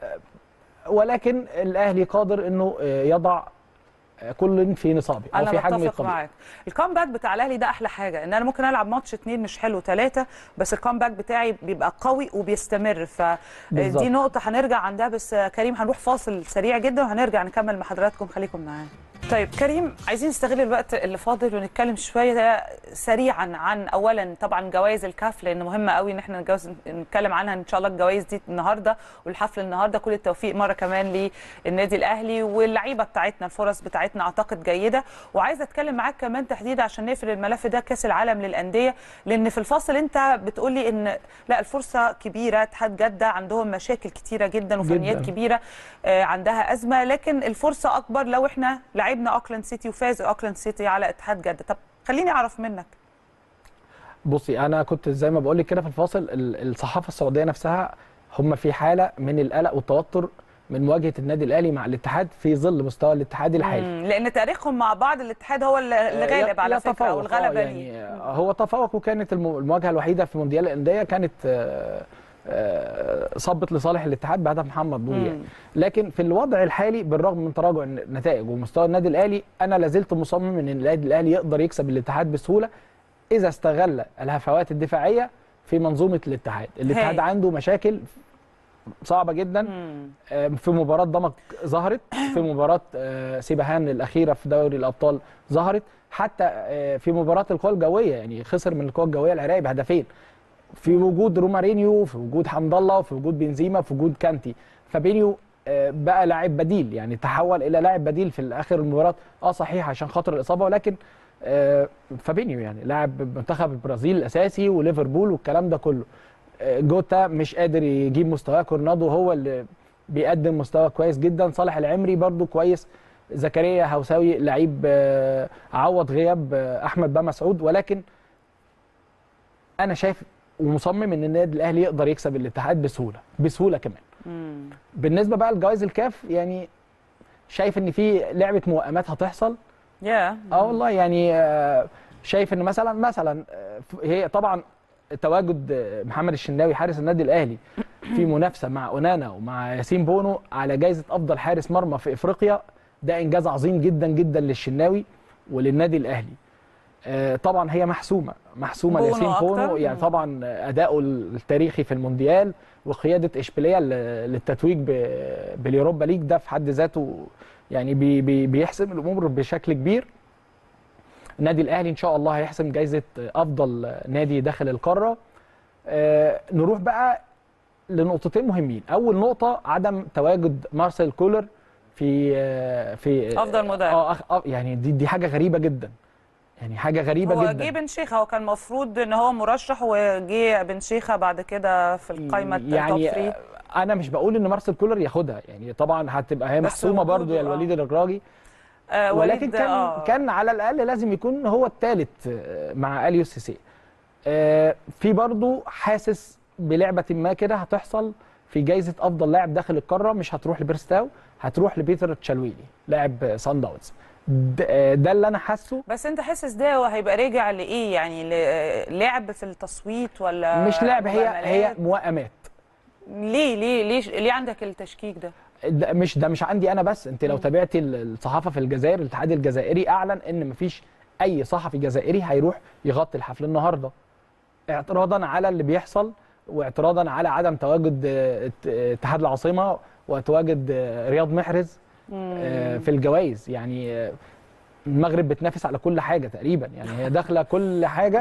ولكن الاهلي قادر انه آه، يضع آه، كل في نصابه او انا في حجم بتفق الطبيعي معاك الكامباك بتاع الاهلي ده احلى حاجه ان انا ممكن العب ماتش اتنين مش حلو ثلاثه بس الكامباك بتاعي بيبقى قوي وبيستمر بالظبط. فدي نقطه هنرجع عندها بس كريم هنروح فاصل سريع جدا وهنرجع نكمل مع حضراتكم خليكم معانا طيب كريم عايزين نستغل الوقت اللي فاضل ونتكلم شويه سريعا عن اولا طبعا جوائز الكاف لان مهمه قوي ان احنا نتجوز نتكلم عنها ان شاء الله الجوائز دي النهارده والحفل النهارده كل التوفيق مره كمان للنادي الاهلي واللعيبه بتاعتنا الفرص بتاعتنا اعتقد جيده وعايزه اتكلم معاك كمان تحديدا عشان نقفل الملف ده كاس العالم للانديه لان في الفاصل انت بتقولي ان لا الفرصه كبيره اتحاد جده عندهم مشاكل كتيره جدا وفنيات جداً. كبيره آه، عندها ازمه لكن الفرصه اكبر لو احنا لعبنا اوكلاند سيتي وفاز اوكلاند سيتي على اتحاد جده طب خليني اعرف منك بصي انا كنت زي ما بقول لك كده في الفاصل ال- الصحافه السعوديه نفسها هم في حاله من القلق والتوتر من مواجهه النادي الاهلي مع الاتحاد في ظل مستوى الاتحاد الحالي مم، لان تاريخهم مع بعض الاتحاد هو اللي اللي غالب على فكره يتفوق، والغلبه آه، ليه يعني هو تفوق وكانت الم- المواجهه الوحيده في مونديال الانديه كانت آه، آه، صبت لصالح الاتحاد بهدف محمد نور يعني مم. لكن في الوضع الحالي بالرغم من تراجع النتائج ومستوى النادي الاهلي انا لازلت مصمم ان النادي الاهلي يقدر يكسب الاتحاد بسهوله اذا استغل الهفوات الدفاعيه في منظومه الاتحاد الاتحاد هاي. عنده مشاكل صعبه جدا آه، في مباراه ضمك ظهرت في مباراه آه، سيبهان الاخيره في دوري الابطال ظهرت حتى آه، في مباراه القوى الجويه يعني خسر من القوى الجويه العراقي بهدفين في وجود رومارينيو في وجود حمد الله في وجود بنزيما في وجود كانتي فابينيو آه، بقى لاعب بديل يعني تحول الى لاعب بديل في اخر المباراه اه صحيح عشان خاطر الاصابه ولكن آه، فابينيو يعني لاعب منتخب البرازيل الاساسي وليفربول والكلام ده كله آه، جوتا مش قادر يجيب مستواه كورنادو هو اللي بيقدم مستوى كويس جدا صالح العمري برضو كويس زكريا هوساوي لعيب آه، عوض غياب آه، احمد بقى مسعود ولكن انا شايف ومصمم ان النادي الاهلي يقدر يكسب الاتحاد بسهوله بسهوله كمان مم. بالنسبه بقى لجوائز الكاف يعني شايف ان في لعبه موائمات هتحصل يا اه والله يعني آه، شايف ان مثلا مثلا آه، هي طبعا تواجد آه، محمد الشناوي حارس النادي الاهلي في منافسه مع اونانا ومع ياسين بونو على جائزه افضل حارس مرمى في افريقيا ده انجاز عظيم جدا جدا للشناوي وللنادي الاهلي آه، طبعا هي محسومه محسومه بونو لياسين أكتر؟ بونو يعني مم. طبعا اداؤه التاريخي في المونديال وقياده اشبيليه ل- للتتويج ب- باليوروبا ليج ده في حد ذاته يعني بي بي بيحسم الامور بشكل كبير النادي الاهلي ان شاء الله هيحسم جائزه افضل نادي داخل القاره آه، نروح بقى لنقطتين مهمين اول نقطه عدم تواجد مارسيل كولر في آه، في أفضل مدرب. اه أخ- آه، يعني دي دي حاجه غريبه جدا يعني حاجه غريبه هو جدا جه بن شيخه هو كان المفروض ان هو مرشح وجه بن شيخه بعد كده في القائمه التوب يعني 3 آه، انا مش بقول ان مارسيل كولر ياخدها يعني طبعا هتبقى هي بس محسومه برضو يا وجوده، آه. الوليد الرجراجي آه ولكن وليد كان آه. كان على الاقل لازم يكون هو الثالث مع اليو سيسي آه، في برضو حاسس بلعبه ما كده هتحصل في جائزه افضل لاعب داخل القاره مش هتروح لبيرستاو هتروح لبيتر تشالويلي لاعب سان داونز د- آه، ده اللي انا حاسه بس انت حاسس ده هو هيبقى راجع لايه يعني ل- لعب في التصويت ولا مش لعب هي مجاملات؟ هي موائمات ليه ليه ليه ليه عندك التشكيك ده ده مش ده مش عندي انا بس انت لو تابعتي ال- الصحافه في الجزائر الاتحاد الجزائري اعلن ان مفيش اي صحفي جزائري هيروح يغطي الحفل النهارده اعتراضا على اللي بيحصل واعتراضا على عدم تواجد آه، ات- اتحاد العاصمه وتواجد آه، رياض محرز آه، في الجوائز يعني آه، المغرب بتنافس على كل حاجه تقريبا يعني هي داخله كل حاجه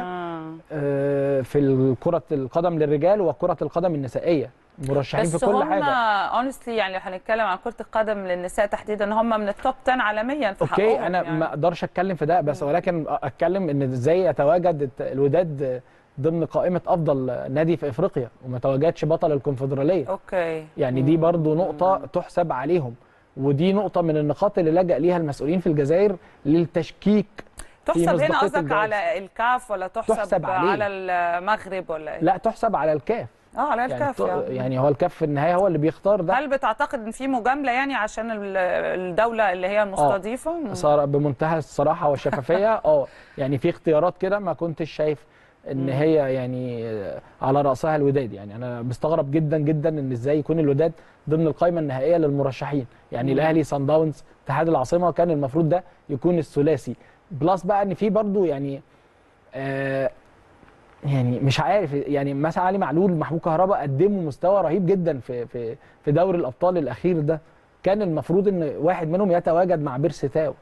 آه، في كره القدم للرجال وكره القدم النسائيه مرشحين في بس كل هم حاجه اونستلي يعني لو هنتكلم عن كره القدم للنساء تحديدا هم من التوب 10 عالميا في اوكي حقهم انا يعني. ما اقدرش اتكلم في ده بس ولكن اتكلم ان ازاي يتواجد الت- الوداد ضمن قائمه افضل نادي في افريقيا وما تواجدش بطل الكونفدراليه اوكي يعني دي برضو نقطه تحسب عليهم ودي نقطه من النقاط اللي لجأ ليها المسؤولين في الجزائر للتشكيك في تحسب هنا مصداقية قصدك الجائزة. على الكاف ولا تحسب, تحسب عليه. على المغرب ولا ايه؟ لا تحسب على الكاف اه على يعني, الكاف ت- يعني, يعني هو الكاف في النهايه هو اللي بيختار ده هل بتعتقد ان في مجامله يعني عشان ال- الدوله اللي هي المستضيفه؟ مم. صار بمنتهى الصراحه والشفافيه اه يعني في اختيارات كده ما كنتش شايف ان هي يعني على راسها الوداد يعني انا مستغرب جدا جدا ان ازاي يكون الوداد ضمن القائمه النهائيه للمرشحين يعني مم. الاهلي سان داونز اتحاد العاصمه كان المفروض ده يكون الثلاثي بلس بقى ان في برضو يعني آه يعني مش عارف يعني مثلا علي معلول محمود كهربا قدموا مستوى رهيب جدا في في في دوري الابطال الاخير ده كان المفروض ان واحد منهم يتواجد مع بيرسي تاو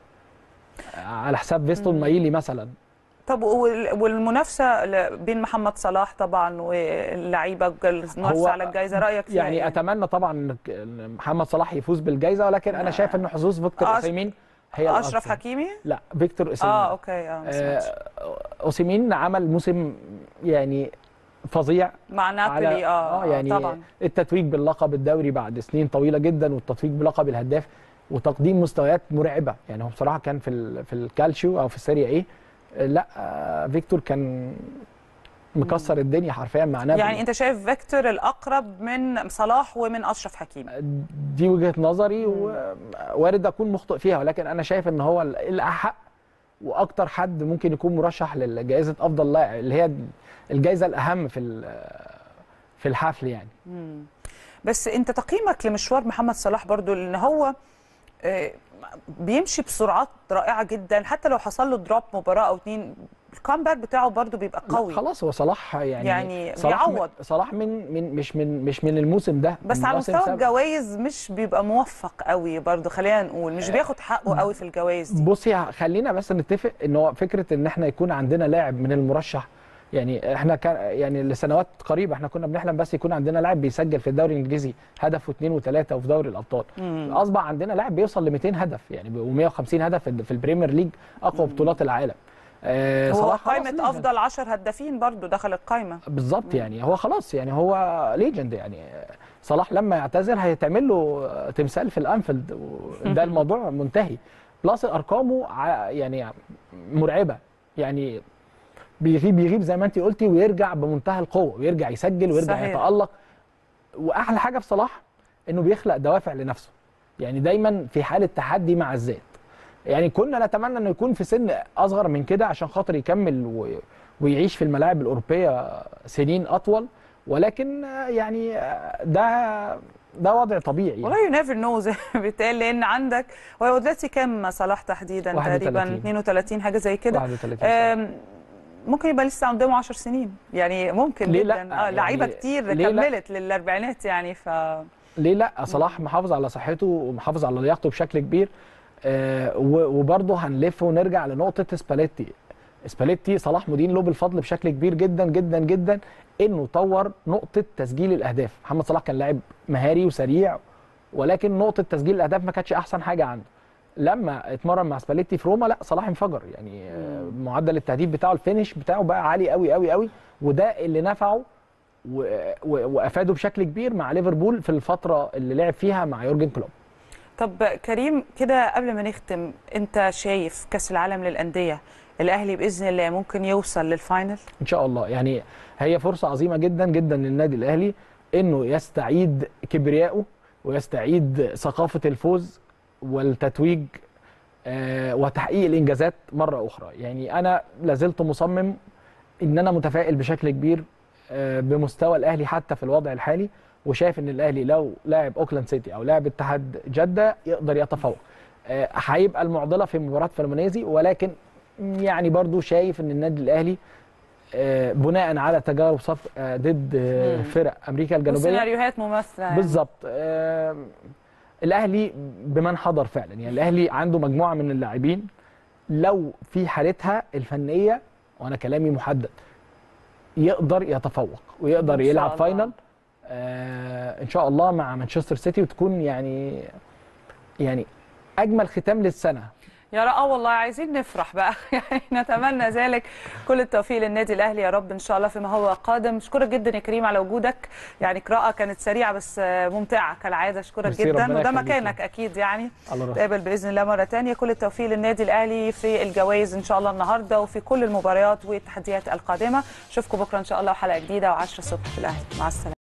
على حساب فيستون مايلي مثلا طب وال- والمنافسه ل- بين محمد صلاح طبعا واللعيبه المنافسه على الجائزه رايك فيها يعني إيه؟ اتمنى طبعا إن ك- إن محمد صلاح يفوز بالجائزه ولكن انا شايف ان حظوظ فيكتور أش- اوسيمين هي اشرف الأفضل. حكيمي؟ لا فيكتور اوسيمين اه اوكي اه ما سمعتش. اوسيمين عمل موسم يعني فظيع مع نابولي اه اه يعني طبعا التتويج باللقب الدوري بعد سنين طويله جدا والتتويج بلقب الهداف وتقديم مستويات مرعبه يعني هو بصراحه كان في ال- في الكالشيو او في السيريا ايه لا آه، فيكتور كان مكسر الدنيا حرفيا مع نابولي يعني انت شايف فيكتور الاقرب من صلاح ومن اشرف حكيمي دي وجهه نظري ووارد اكون مخطئ فيها ولكن انا شايف ان هو ال- الاحق واكتر حد ممكن يكون مرشح لجائزه افضل لاعب اللي هي الجائزه الاهم في ال- في الحفل يعني مم. بس انت تقييمك لمشوار محمد صلاح برضو لان هو آه، بيمشي بسرعات رائعه جدا حتى لو حصل له دروب مباراه او اتنين الكامباك بتاعه برضو بيبقى لا، قوي خلاص هو صلاح يعني يعني صلاح بيعوض. من صلاح من, من مش من مش من الموسم ده بس من على موسم مستوى سابق. الجوائز مش بيبقى موفق قوي برضو خلينا نقول مش بياخد حقه قوي في الجوائز دي بصي خلينا بس نتفق ان هو فكره ان احنا يكون عندنا لاعب من المرشح يعني احنا كان يعني لسنوات قريبه احنا كنا بنحلم بس يكون عندنا لاعب بيسجل في الدوري الانجليزي هدف واثنين وثلاثه وفي دوري الابطال مم. اصبح عندنا لاعب بيوصل ل 200 هدف يعني و150 هدف في في البريمير ليج اقوى بطولات العالم آه هو صلاح خلاص قائمه legend. افضل 10 هدافين برضو دخل القائمه بالظبط يعني هو خلاص يعني هو ليجند يعني صلاح لما يعتزل هيتعمل له تمثال في الانفيلد وده الموضوع منتهي بلس ارقامه ع- يعني مرعبه يعني بيغيب يغيب زي ما انت قلتي ويرجع بمنتهى القوه ويرجع يسجل ويرجع صحيح. يتالق واحلى حاجه في صلاح انه بيخلق دوافع لنفسه يعني دايما في حاله تحدي مع الذات يعني كنا نتمنى انه يكون في سن اصغر من كده عشان خاطر يكمل و... ويعيش في الملاعب الاوروبيه سنين اطول ولكن آه، يعني آه، ده ده وضع طبيعي يعني. والله يو نيفر نو زي ما بيتقال لان عندك هو دلوقتي كام صلاح تحديدا 31. تقريبا 32 حاجه زي كده 31 آم، ممكن يبقى لسه قدامه 10 سنين يعني ممكن ليه جدا لأ؟ اه لعيبه يعني كتير ليه لأ؟ كملت للاربعينات يعني ف ليه لا صلاح محافظ على صحته ومحافظ على لياقته بشكل كبير آه و- وبرضه هنلف ونرجع لنقطه سباليتي سباليتي صلاح مدين له بالفضل بشكل كبير جدا جدا جدا انه طور نقطه تسجيل الاهداف محمد صلاح كان لاعب مهاري وسريع ولكن نقطه تسجيل الاهداف ما كانتش احسن حاجه عنده لما اتمرن مع سباليتي في روما لا صلاح انفجر يعني آه، معدل التهديف بتاعه الفينش بتاعه بقى عالي قوي قوي قوي وده اللي نفعه و- و- وافاده بشكل كبير مع ليفربول في الفتره اللي لعب فيها مع يورجن كلوب طب كريم كده قبل ما نختم انت شايف كاس العالم للانديه الاهلي باذن الله ممكن يوصل للفاينل ان شاء الله يعني هي فرصه عظيمه جدا جدا للنادي الاهلي انه يستعيد كبريائه ويستعيد ثقافه الفوز والتتويج آه، وتحقيق الانجازات مره اخرى يعني انا لازلت مصمم ان انا متفائل بشكل كبير آه، بمستوى الاهلي حتى في الوضع الحالي وشايف ان الاهلي لو لاعب اوكلاند سيتي او لاعب اتحاد جده يقدر يتفوق آه، هيبقى المعضله في مباراه فالمونيزي ولكن يعني برضو شايف ان النادي الاهلي آه، بناء على تجارب صف آه، ضد آه، مم. فرق امريكا الجنوبيه وسيناريوهات مماثله يعني. بالظبط آه، الاهلي بمن حضر فعلا يعني الاهلي عنده مجموعه من اللاعبين لو في حالتها الفنيه وانا كلامي محدد يقدر يتفوق ويقدر إن شاء يلعب الله. فاينل آه ان شاء الله مع مانشستر سيتي وتكون يعني يعني اجمل ختام للسنه يا رأى والله عايزين نفرح بقى يعني نتمنى ذلك كل التوفيق للنادي الاهلي يا رب ان شاء الله فيما هو قادم اشكرك جدا يا كريم على وجودك يعني قراءه كانت سريعه بس ممتعه كالعاده اشكرك ميرسي، جدا ربنا وده يخليك. مكانك اكيد يعني الله راسك. نتقابل باذن الله مره ثانيه كل التوفيق للنادي الاهلي في الجوائز ان شاء الله النهارده وفي كل المباريات والتحديات القادمه اشوفكم بكره ان شاء الله وحلقه جديده و10 الصبح في الاهلي مع السلامه